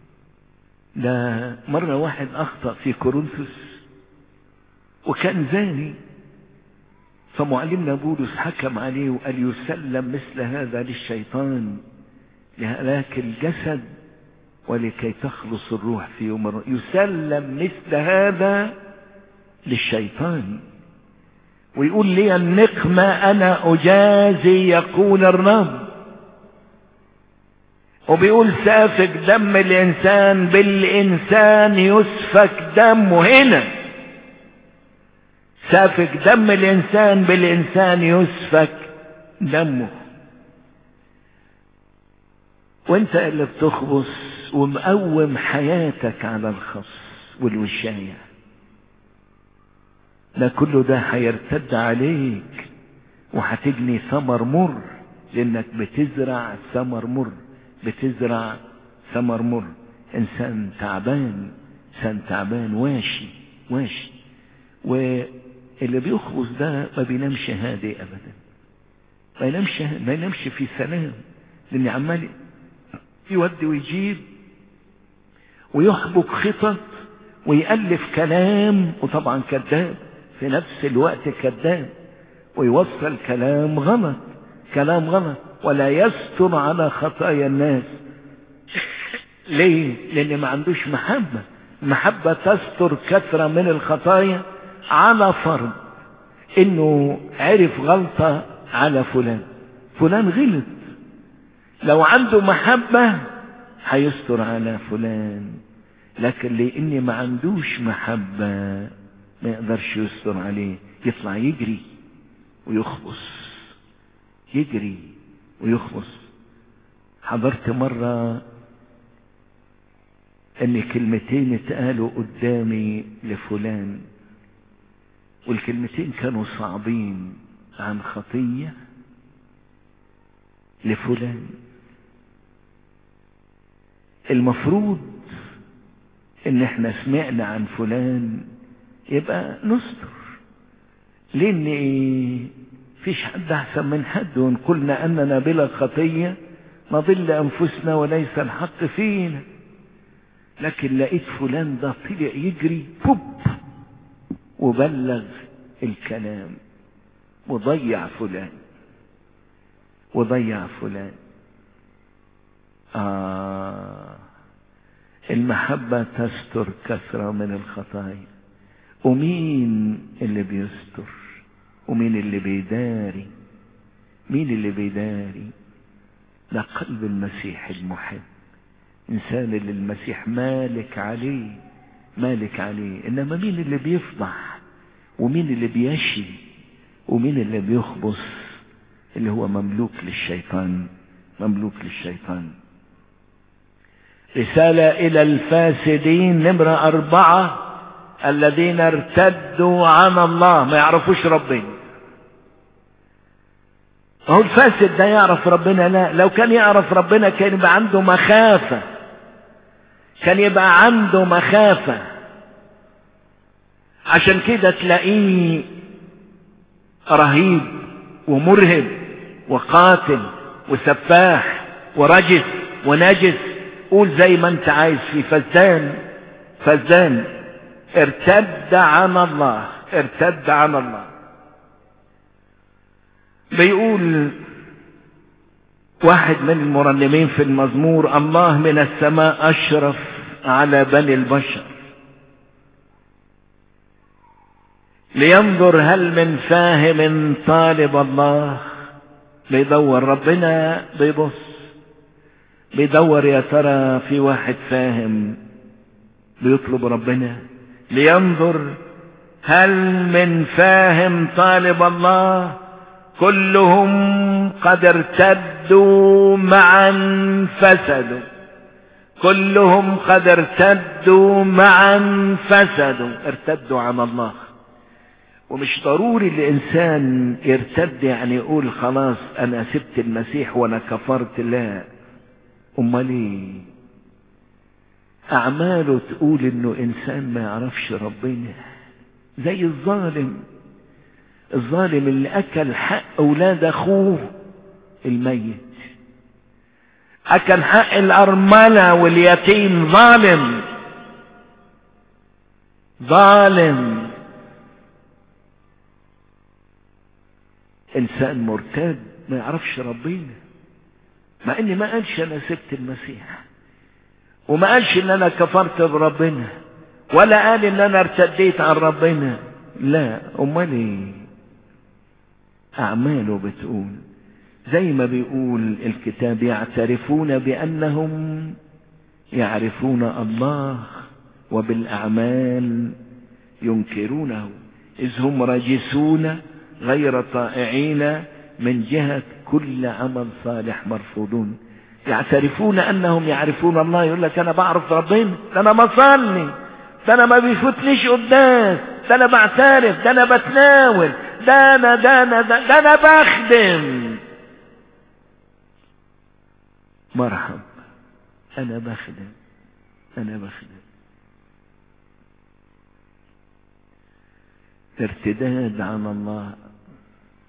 ده مرة واحد أخطأ في كورنثوس وكان زاني فمعلمنا بولس حكم عليه وقال يسلم مثل هذا للشيطان لهلاك الجسد ولكي تخلص الروح في يوم الروح يسلم مثل هذا للشيطان ويقول لي النقمة أنا أجازي يقول الرب وبيقول سافك دم الإنسان بالإنسان يسفك دمه هنا سافك دم الإنسان بالإنسان يسفك دمه وانت اللي بتخبص ومقوم حياتك على الخص والوشاية ده كله ده هيرتد عليك وهتجني ثمر مر لانك بتزرع ثمر مر بتزرع ثمر مر انسان تعبان انسان تعبان واشي واشي واللي بيخبز ده ما بينامش هادي ابدا ما ينامش ما ينامش في سلام لان عمال يودي ويجيب ويحبك خطط ويألف كلام وطبعا كذاب في نفس الوقت كذاب ويوصل كلام غلط كلام غلط ولا يستر على خطايا الناس ليه لان ما عندوش محبة المحبة تستر كثرة من الخطايا على فرض انه عرف غلطة على فلان فلان غلط لو عنده محبة هيستر على فلان لكن لاني ما عندوش محبة ما يقدرش يستر عليه يطلع يجري ويخبص يجري ويخبص حضرت مرة ان كلمتين اتقالوا قدامي لفلان والكلمتين كانوا صعبين عن خطية لفلان المفروض ان احنا سمعنا عن فلان يبقى نستر لان ايه فيش حد احسن من حد وان قلنا اننا بلا خطية نضل انفسنا وليس الحق فينا لكن لقيت فلان ده طلع يجري بوب وبلغ الكلام وضيع فلان وضيع فلان آه المحبة تستر كثرة من الخطايا ومين اللي بيستر ومين اللي بيداري مين اللي بيداري ده قلب المسيح المحب انسان اللي المسيح مالك عليه مالك عليه انما مين اللي بيفضح ومين اللي بيشي ومين اللي بيخبص اللي هو مملوك للشيطان مملوك للشيطان رسالة إلى الفاسدين نمرة أربعة الذين ارتدوا عن الله ما يعرفوش ربنا هو الفاسد ده يعرف ربنا لا لو كان يعرف ربنا كان يبقى عنده مخافة كان يبقى عنده مخافة عشان كده تلاقيه رهيب ومرهب وقاتل وسفاح ورجس ونجس قول زي ما انت عايز في فزان فزان ارتد عن الله ارتد عن الله بيقول واحد من المرنمين في المزمور الله من السماء اشرف على بني البشر لينظر هل من فاهم طالب الله بيدور ربنا بيبص بيدور يا ترى في واحد فاهم بيطلب ربنا لينظر هل من فاهم طالب الله كلهم قد ارتدوا معا فسدوا كلهم قد ارتدوا معا فسدوا ارتدوا عن الله ومش ضروري الانسان يرتد يعني يقول خلاص انا سبت المسيح وانا كفرت لا امال ايه اعماله تقول انه انسان ما يعرفش ربنا زي الظالم الظالم اللي اكل حق اولاد اخوه الميت اكل حق الارملة واليتيم ظالم ظالم انسان مرتد ما يعرفش ربنا مع اني ما قالش انا سبت المسيح وما قالش ان انا كفرت بربنا ولا قال ان انا ارتديت عن ربنا لا امال ايه اعماله بتقول زي ما بيقول الكتاب يعترفون بانهم يعرفون الله وبالاعمال ينكرونه اذ هم راجسون غير طائعين من جهة كل عمل صالح مرفوضون يعترفون انهم يعرفون الله يقول لك انا بعرف ربنا ده انا بصلي ده انا ما بيفوتنيش قدام ده انا بعترف ده انا بتناول ده انا ده انا ده, ده انا بخدم مرحب انا بخدم انا بخدم ارتداد عن الله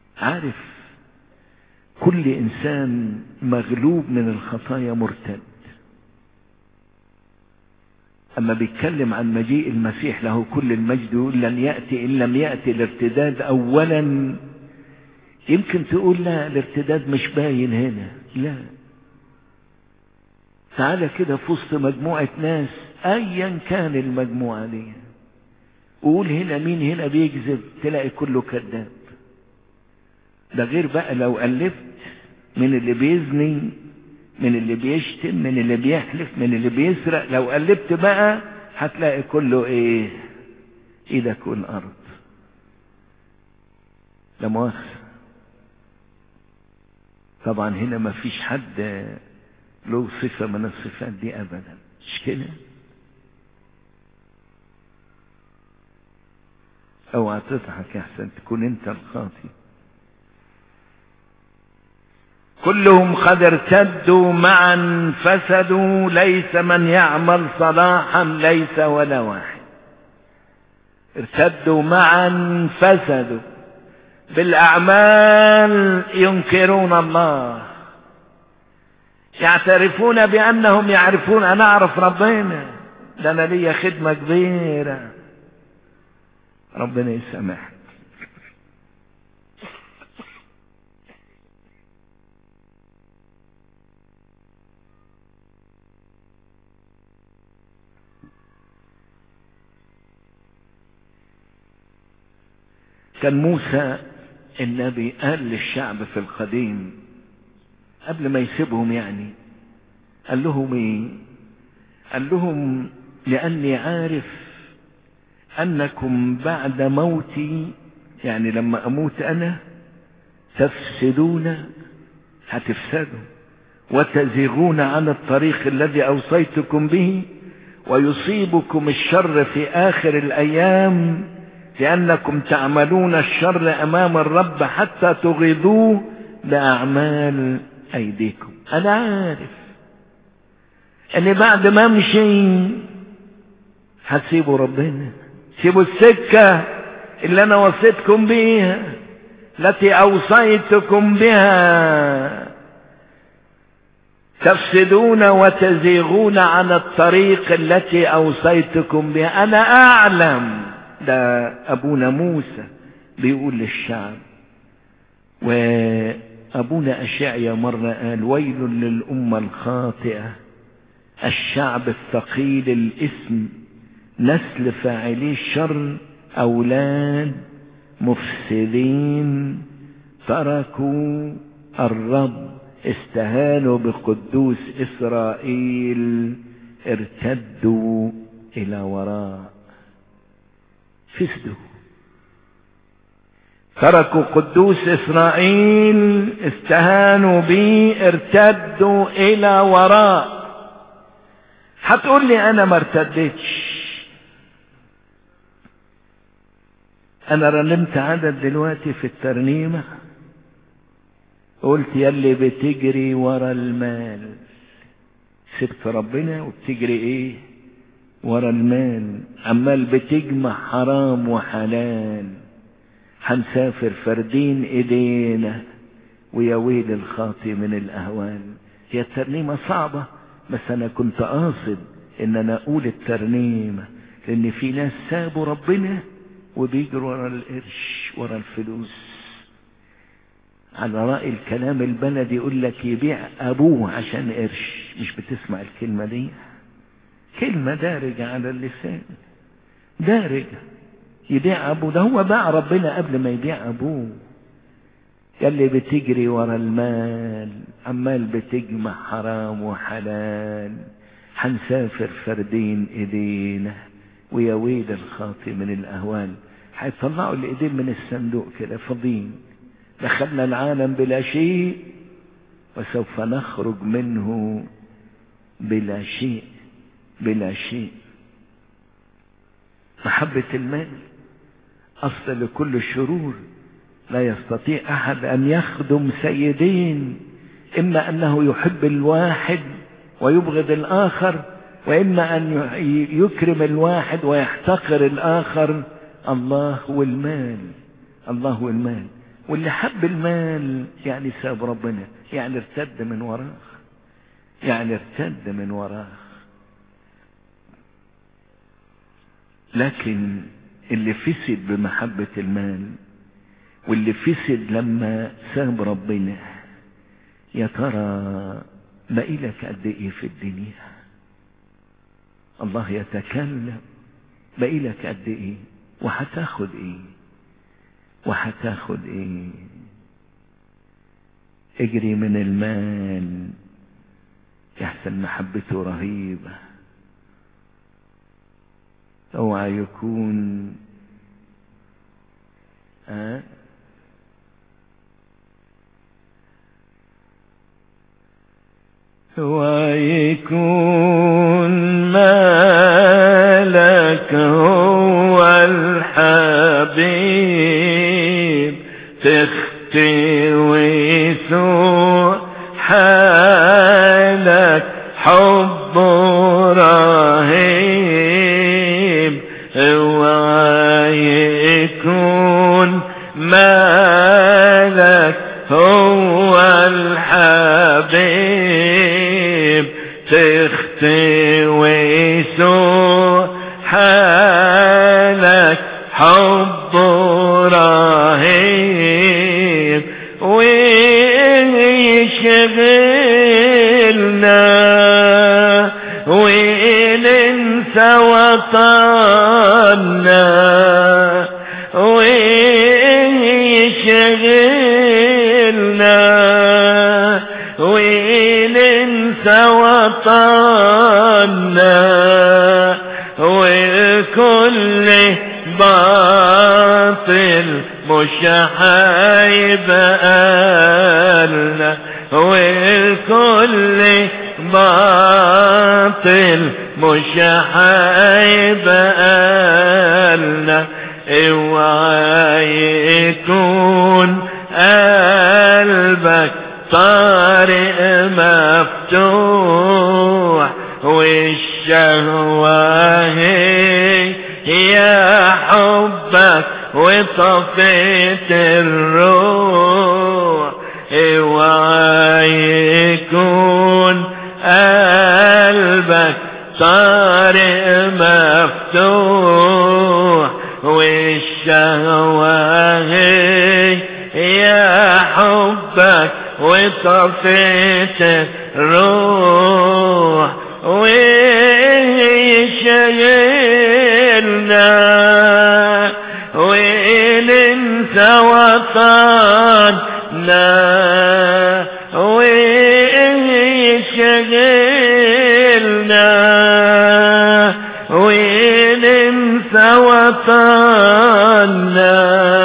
عارف كل انسان مغلوب من الخطايا مرتد أما بيتكلم عن مجيء المسيح له كل المجد يقول لن يأتي إن لم يأتي الارتداد أولا يمكن تقول لا الارتداد مش باين هنا لا تعالى كده في وسط مجموعة ناس أيا كان المجموعة دي وقول هنا مين هنا بيكذب تلاقي كله كذاب ده غير بقى لو قلبت من اللي بيزني من اللي بيشتم من اللي بيحلف من اللي بيسرق لو قلبت بقى هتلاقي كله ايه ايدك والارض لا مؤاخذة طبعا هنا ما فيش حد له صفة من الصفات دي ابدا مش كده اوعى تضحك يا احسن تكون انت الخاطئ كلهم قد ارتدوا معا فسدوا ليس من يعمل صلاحا ليس ولا واحد ارتدوا معا فسدوا بالاعمال ينكرون الله يعترفون بانهم يعرفون انا اعرف ربنا ده انا ليا خدمه كبيره ربنا يسامحك كان موسى النبي قال للشعب في القديم قبل ما يسيبهم يعني قال لهم ايه قال لهم لاني عارف انكم بعد موتي يعني لما اموت انا تفسدون هتفسدوا وتزيغون عن الطريق الذي اوصيتكم به ويصيبكم الشر في اخر الايام لأنكم تعملون الشر أمام الرب حتى تغضوه بأعمال أيديكم أنا عارف أن بعد ما أمشي هتسيبوا ربنا سيبوا السكة اللي أنا وصيتكم بيها التي أوصيتكم بها تفسدون وتزيغون عن الطريق التي أوصيتكم بها أنا أعلم ده أبونا موسى بيقول للشعب وأبونا أشعيا مرة قال ويل للأمة الخاطئة الشعب الثقيل الاسم نسل فاعلي الشر أولاد مفسدين تركوا الرب استهانوا بقدوس إسرائيل ارتدوا إلى وراء فسدوا تركوا قدوس إسرائيل استهانوا بي ارتدوا إلى وراء هتقول لي أنا ما ارتدتش أنا رنمت عدد دلوقتي في الترنيمة قلت يلي بتجري ورا المال سبت ربنا وبتجري ايه ورا المال عمال بتجمع حرام وحلال هنسافر فردين ايدينا ويا ويل الخاطي من الاهوال هي الترنيمة صعبة بس انا كنت قاصد ان انا اقول الترنيمة لان في ناس سابوا ربنا وبيجروا ورا القرش ورا الفلوس على رأي الكلام البلدي يقول لك يبيع ابوه عشان قرش مش بتسمع الكلمة دي كلمة دارجة على اللسان دارجة يبيع ابوه ده هو باع ربنا قبل ما يبيع ابوه يلي بتجري ورا المال عمال بتجمع حرام وحلال هنسافر فردين ايدينا ويا ويل الخاطي من الاهوال هيطلعوا الايدين من الصندوق كده فاضيين دخلنا العالم بلا شيء وسوف نخرج منه بلا شيء بلا شيء محبة المال أصل لكل الشرور لا يستطيع أحد أن يخدم سيدين إما أنه يحب الواحد ويبغض الآخر وإما أن يكرم الواحد ويحتقر الآخر الله والمال الله والمال واللي حب المال يعني ساب ربنا يعني ارتد من وراه يعني ارتد من وراه لكن اللي فسد بمحبة المال واللي فسد لما ساب ربنا يا ترى بقي لك قد ايه في الدنيا الله يتكلم بقي لك قد ايه وهتاخد ايه وهتاخد ايه اجري من المال يحسن محبته رهيبة اوعى يكون أه؟ ويكون مالك هو الحبيب تختوي سوء حالك حب رهيب ويكون مالك هو الحبيب تختوي سوء حالك حب رهيب ويشغلنا وننسى وطننا ويشغلنا وننسى وطننا وكل باطل مش هيبقالنا والكل باطل مش هيبقالنا اوعى يكون قلبك طارق مفتوح والشهوة هي يا حبك وطفيت الروح اوعى يكون قلبك طارق مفتوح والشهوة هي يا حبك وطفيت الروح ويشغلنا وننسى وطننا ويشغلنا وننسى وطننا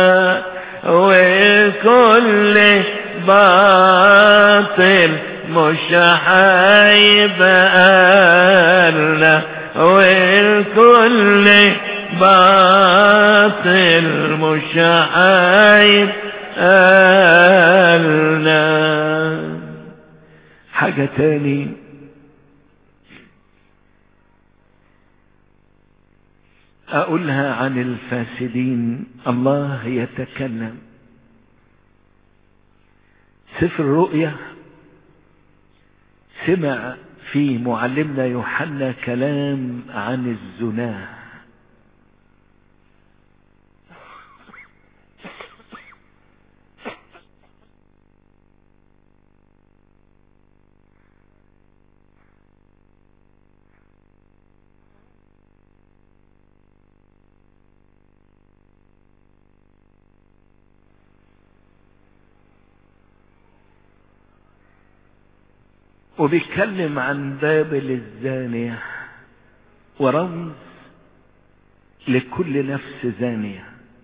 وكل باطل مش هيبقالنا والكل باطل مش هيبقالنا حاجة تاني أقولها عن الفاسدين الله يتكلم سفر الرؤيا سمع في معلمنا يوحنا كلام عن الزنا وبيتكلم عن بابل الزانية ورمز لكل نفس زانية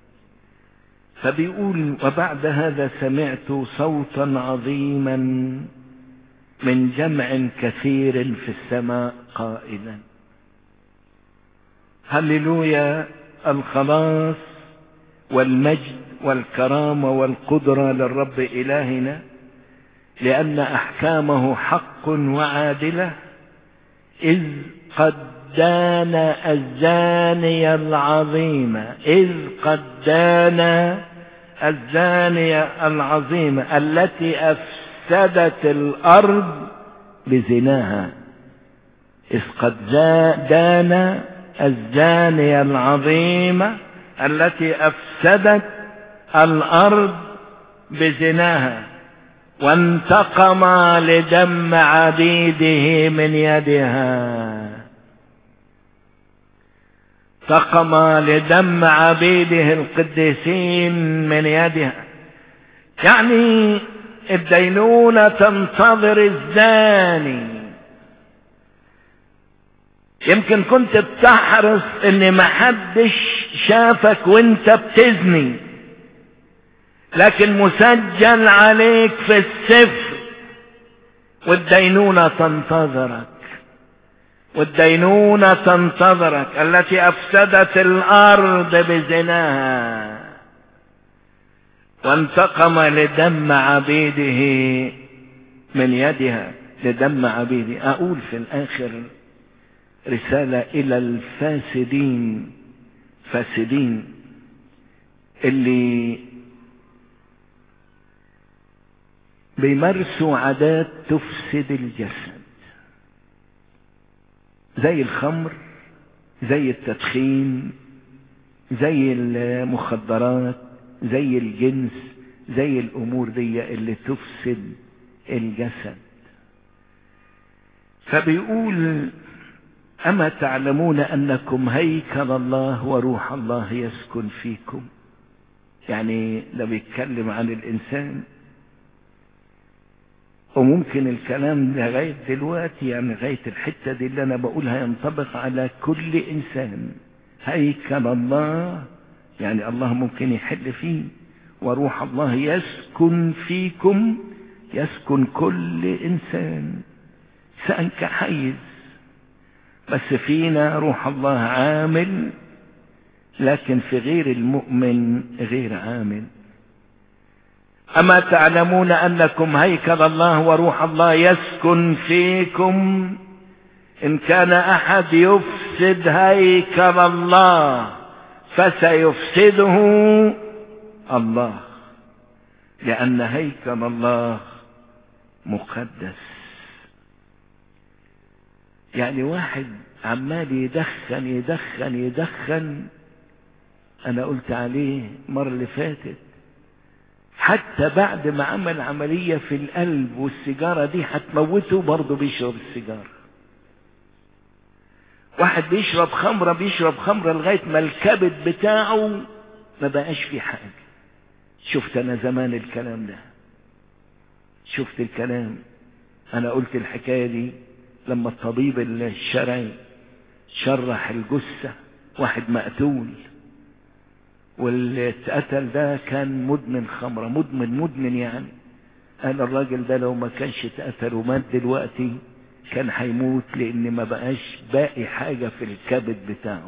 فبيقول وبعد هذا سمعت صوتا عظيما من جمع كثير في السماء قائلا هللويا الخلاص والمجد والكرامة والقدرة للرب إلهنا لأن أحكامه حق وعادلة إذ قد دان الزانية العظيمة إذ قد دان الزانية العظيمة التي أفسدت الأرض بزناها إذ قد دان الزانية العظيمة التي أفسدت الأرض بزناها وانتقم لدم عبيده من يدها انتقم لدم عبيده القديسين من يدها يعني الدينونة تنتظر الزاني يمكن كنت بتحرص ان محدش شافك وانت بتزني لكن مسجل عليك في السفر والدينونة تنتظرك والدينونة تنتظرك التي افسدت الارض بزناها وانتقم لدم عبيده من يدها لدم عبيده اقول في الاخر رسالة الى الفاسدين فاسدين اللي بيمارسوا عادات تفسد الجسد زي الخمر زي التدخين زي المخدرات زي الجنس زي الامور دي اللي تفسد الجسد فبيقول اما تعلمون انكم هيكل الله وروح الله يسكن فيكم يعني ده بيتكلم عن الانسان وممكن الكلام لغاية دلوقتي يعني لغاية الحتة دي اللي أنا بقولها ينطبق على كل إنسان هيكل الله يعني الله ممكن يحل فيه وروح الله يسكن فيكم يسكن كل إنسان سأن كحيز بس فينا روح الله عامل لكن في غير المؤمن غير عامل أما تعلمون أنكم هيكل الله وروح الله يسكن فيكم إن كان أحد يفسد هيكل الله فسيفسده الله لأن هيكل الله مقدس يعني واحد عمال يدخن يدخن يدخن أنا قلت عليه المرة اللي فاتت حتى بعد ما عمل عملية في القلب والسيجارة دي هتموته برضه بيشرب السيجارة واحد بيشرب خمرة بيشرب خمرة لغاية ما الكبد بتاعه ما بقاش فيه حاجة شفت انا زمان الكلام ده شفت الكلام انا قلت الحكاية دي لما الطبيب الشرعي شرح الجثة واحد مقتول واللي اتقتل ده كان مدمن خمرة مدمن مدمن يعني قال الراجل ده لو ما كانش اتقتل ومات دلوقتي كان هيموت لان ما بقاش باقي حاجة في الكبد بتاعه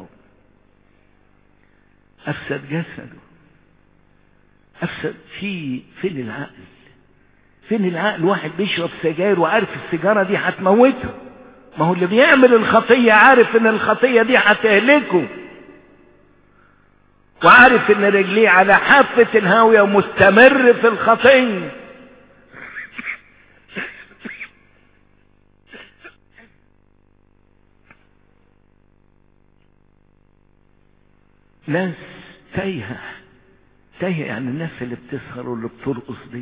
افسد جسده افسد في فين العقل فين العقل واحد بيشرب سجاير وعارف السيجارة دي هتموته ما هو اللي بيعمل الخطية عارف ان الخطية دي هتهلكه وعارف ان رجليه على حافة الهاوية ومستمر في الخطية ناس تايهة تايهة يعني الناس اللي بتسهر واللي بترقص دي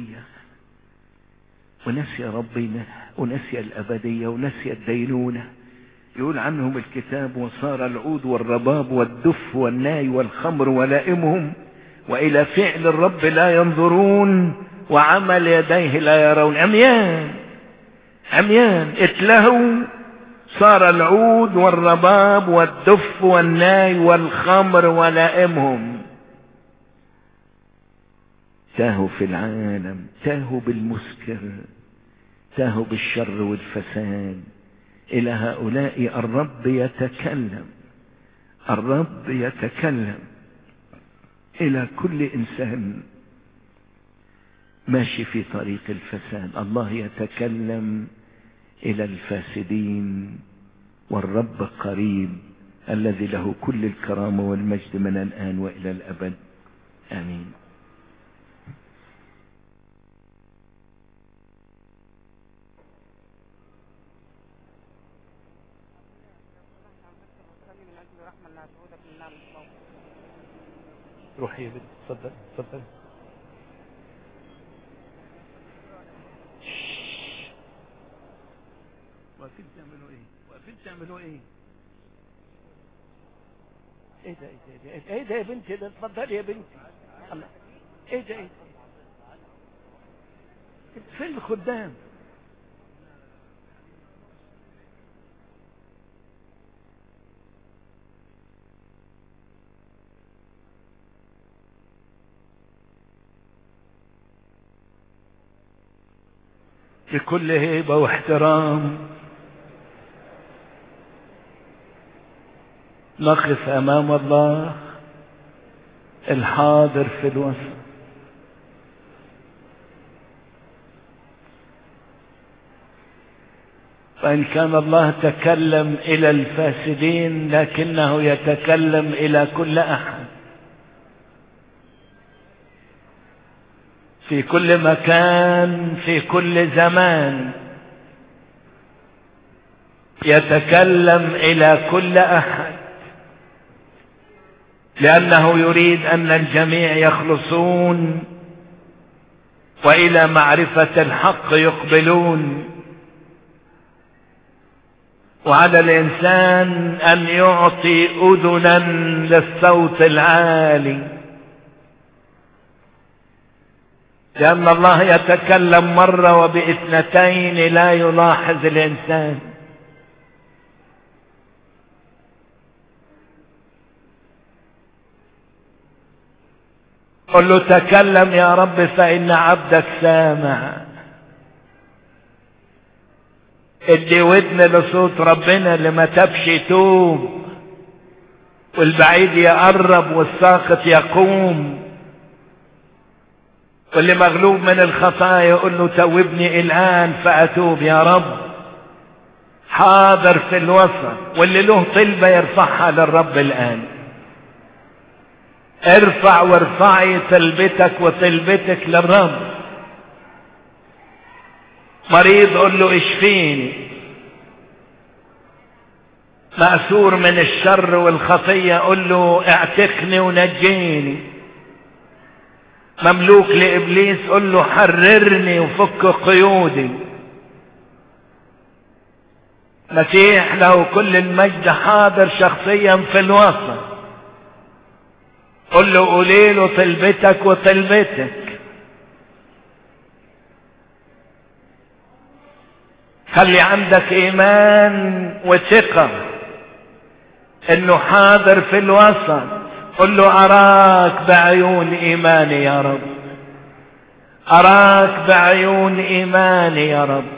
وناسية ربنا وناسية الأبدية وناسية الدينونة يقول عنهم الكتاب وصار العود والرباب والدف والناي والخمر ولائمهم وإلى فعل الرب لا ينظرون وعمل يديه لا يرون عميان عميان اتلهوا صار العود والرباب والدف والناي والخمر ولائمهم تاهوا في العالم تاهوا بالمسكر تاهوا بالشر والفساد إلى هؤلاء الرب يتكلم الرب يتكلم إلى كل إنسان ماشي في طريق الفساد الله يتكلم إلى الفاسدين والرب قريب الذي له كل الكرامة والمجد من الآن وإلى الأبد آمين روحي يا بنت اتفضل اتفضل واقفين تعملوا ايه واقفين تعملوا ايه ايه ده ايه ده ايه ده يا بنتي ده اتفضلي يا بنتي الله ايه ده ايه ده فين الخدام بكل هيبة واحترام نقف أمام الله الحاضر في الوسط وإن كان الله تكلم إلى الفاسدين لكنه يتكلم إلى كل أحد في كل مكان في كل زمان يتكلم الى كل احد لانه يريد ان الجميع يخلصون والى معرفه الحق يقبلون وعلى الانسان ان يعطي اذنا للصوت العالي لأن الله يتكلم مرة وباثنتين لا يلاحظ الإنسان قل له تكلم يا رب فإن عبدك سامع ادي ودن لصوت ربنا اللي ما تبش يتوب والبعيد يقرب والساقط يقوم واللي مغلوب من الخطايا يقول له توبني الآن فأتوب يا رب حاضر في الوسط واللي له طلبة يرفعها للرب الآن ارفع وارفعي طلبتك وطلبتك للرب مريض قل له اشفيني مأسور من الشر والخطية قل له اعتقني ونجيني مملوك لابليس قل له حررني وفك قيودي مسيح له كل المجد حاضر شخصيا في الوسط قل له قولي له طلبتك وطلبتك خلي عندك ايمان وثقة انه حاضر في الوسط قل له اراك بعيون ايماني يا رب اراك بعيون ايماني يا رب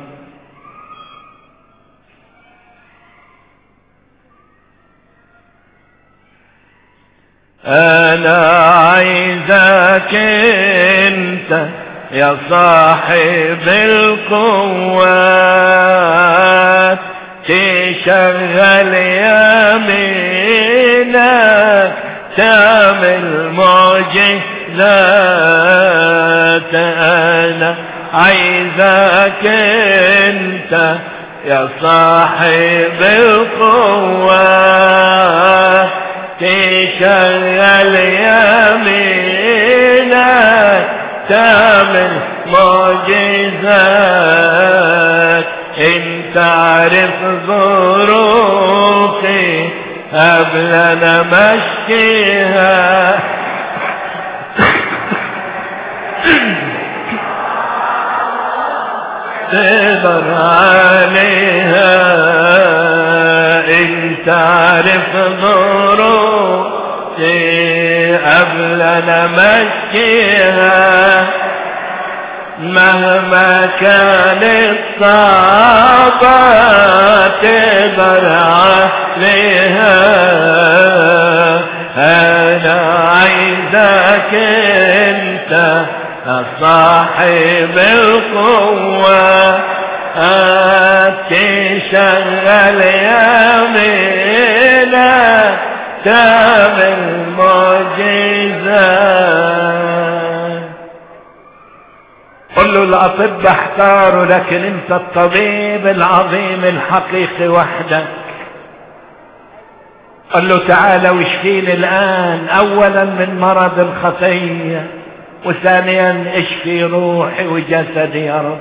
انا عايزك انت يا صاحب القوات تشغل يمينك تعمل معجزات انا عايزك انت يا صاحب القوة تشغل يمينك تعمل معجزات انت عارف ظروفي قبل انا مشيها تقدر عليها انت عارف ظروفي قبل انا مشيها مهما كانت صعبة تقدر عليها انا عايزك انت صاحب القوة تشغل يمينك تعمل معجزات قل له الاطباء احتاروا لكن انت الطبيب العظيم الحقيقي وحدك قال له تعالى واشفيني الآن أولا من مرض الخطية وثانيا اشفي روحي وجسدي يا رب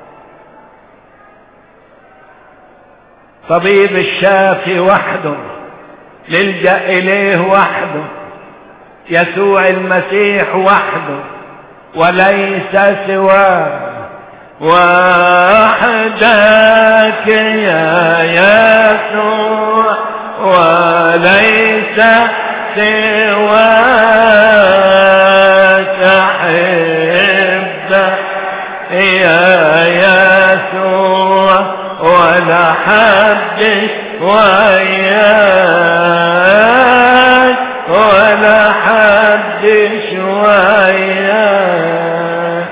طبيب الشافي وحده نلجأ إليه وحده يسوع المسيح وحده وليس سواه وحدك يا يسوع وليس سواك أحب يا يسوع ولا حد وياك ولا حد وياك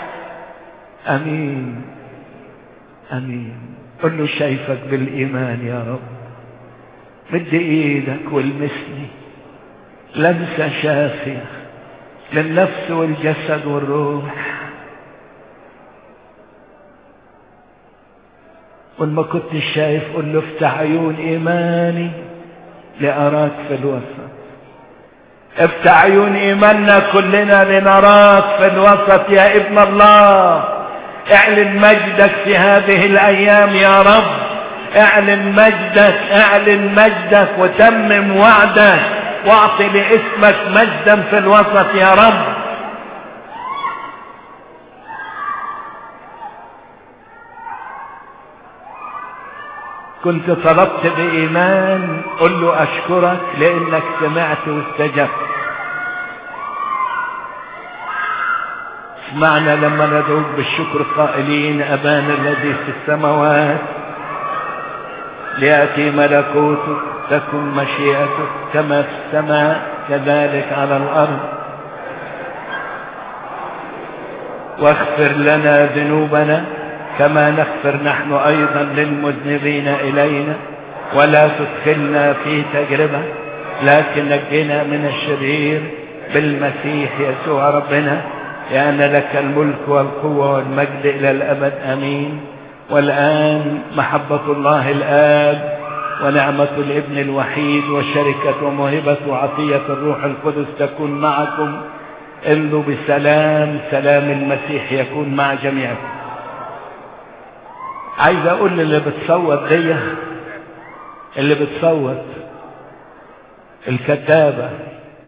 امين امين قل له شايفك بالايمان يا رب مد ايدك والمسني لمسه شافيه للنفس والجسد والروح وان ما كنت شايف قل له افتح عيون ايماني لاراك في الوسط افتح عيون ايماننا كلنا لنراك في الوسط يا ابن الله اعلن مجدك في هذه الايام يا رب اعلن مجدك اعلن مجدك وتمم وعدك واعطي لاسمك مجدا في الوسط يا رب كنت طلبت بإيمان قل له أشكرك لأنك سمعت واستجبت اسمعنا لما ندعوك بالشكر قائلين أبانا الذي في السماوات ليأتي ملكوتك تكن مشيئتك كما في السماء كذلك على الأرض واغفر لنا ذنوبنا كما نغفر نحن أيضا للمذنبين إلينا ولا تدخلنا في تجربة لكن نجنا من الشرير بالمسيح يسوع ربنا لأن لك الملك والقوة والمجد إلى الأبد أمين والآن محبة الله الآب ونعمة الابن الوحيد وشركة وموهبة وعطية الروح القدس تكون معكم امضوا بسلام سلام المسيح يكون مع جميعكم عايز اقول للي بتصوت دي اللي بتصوت الكتابة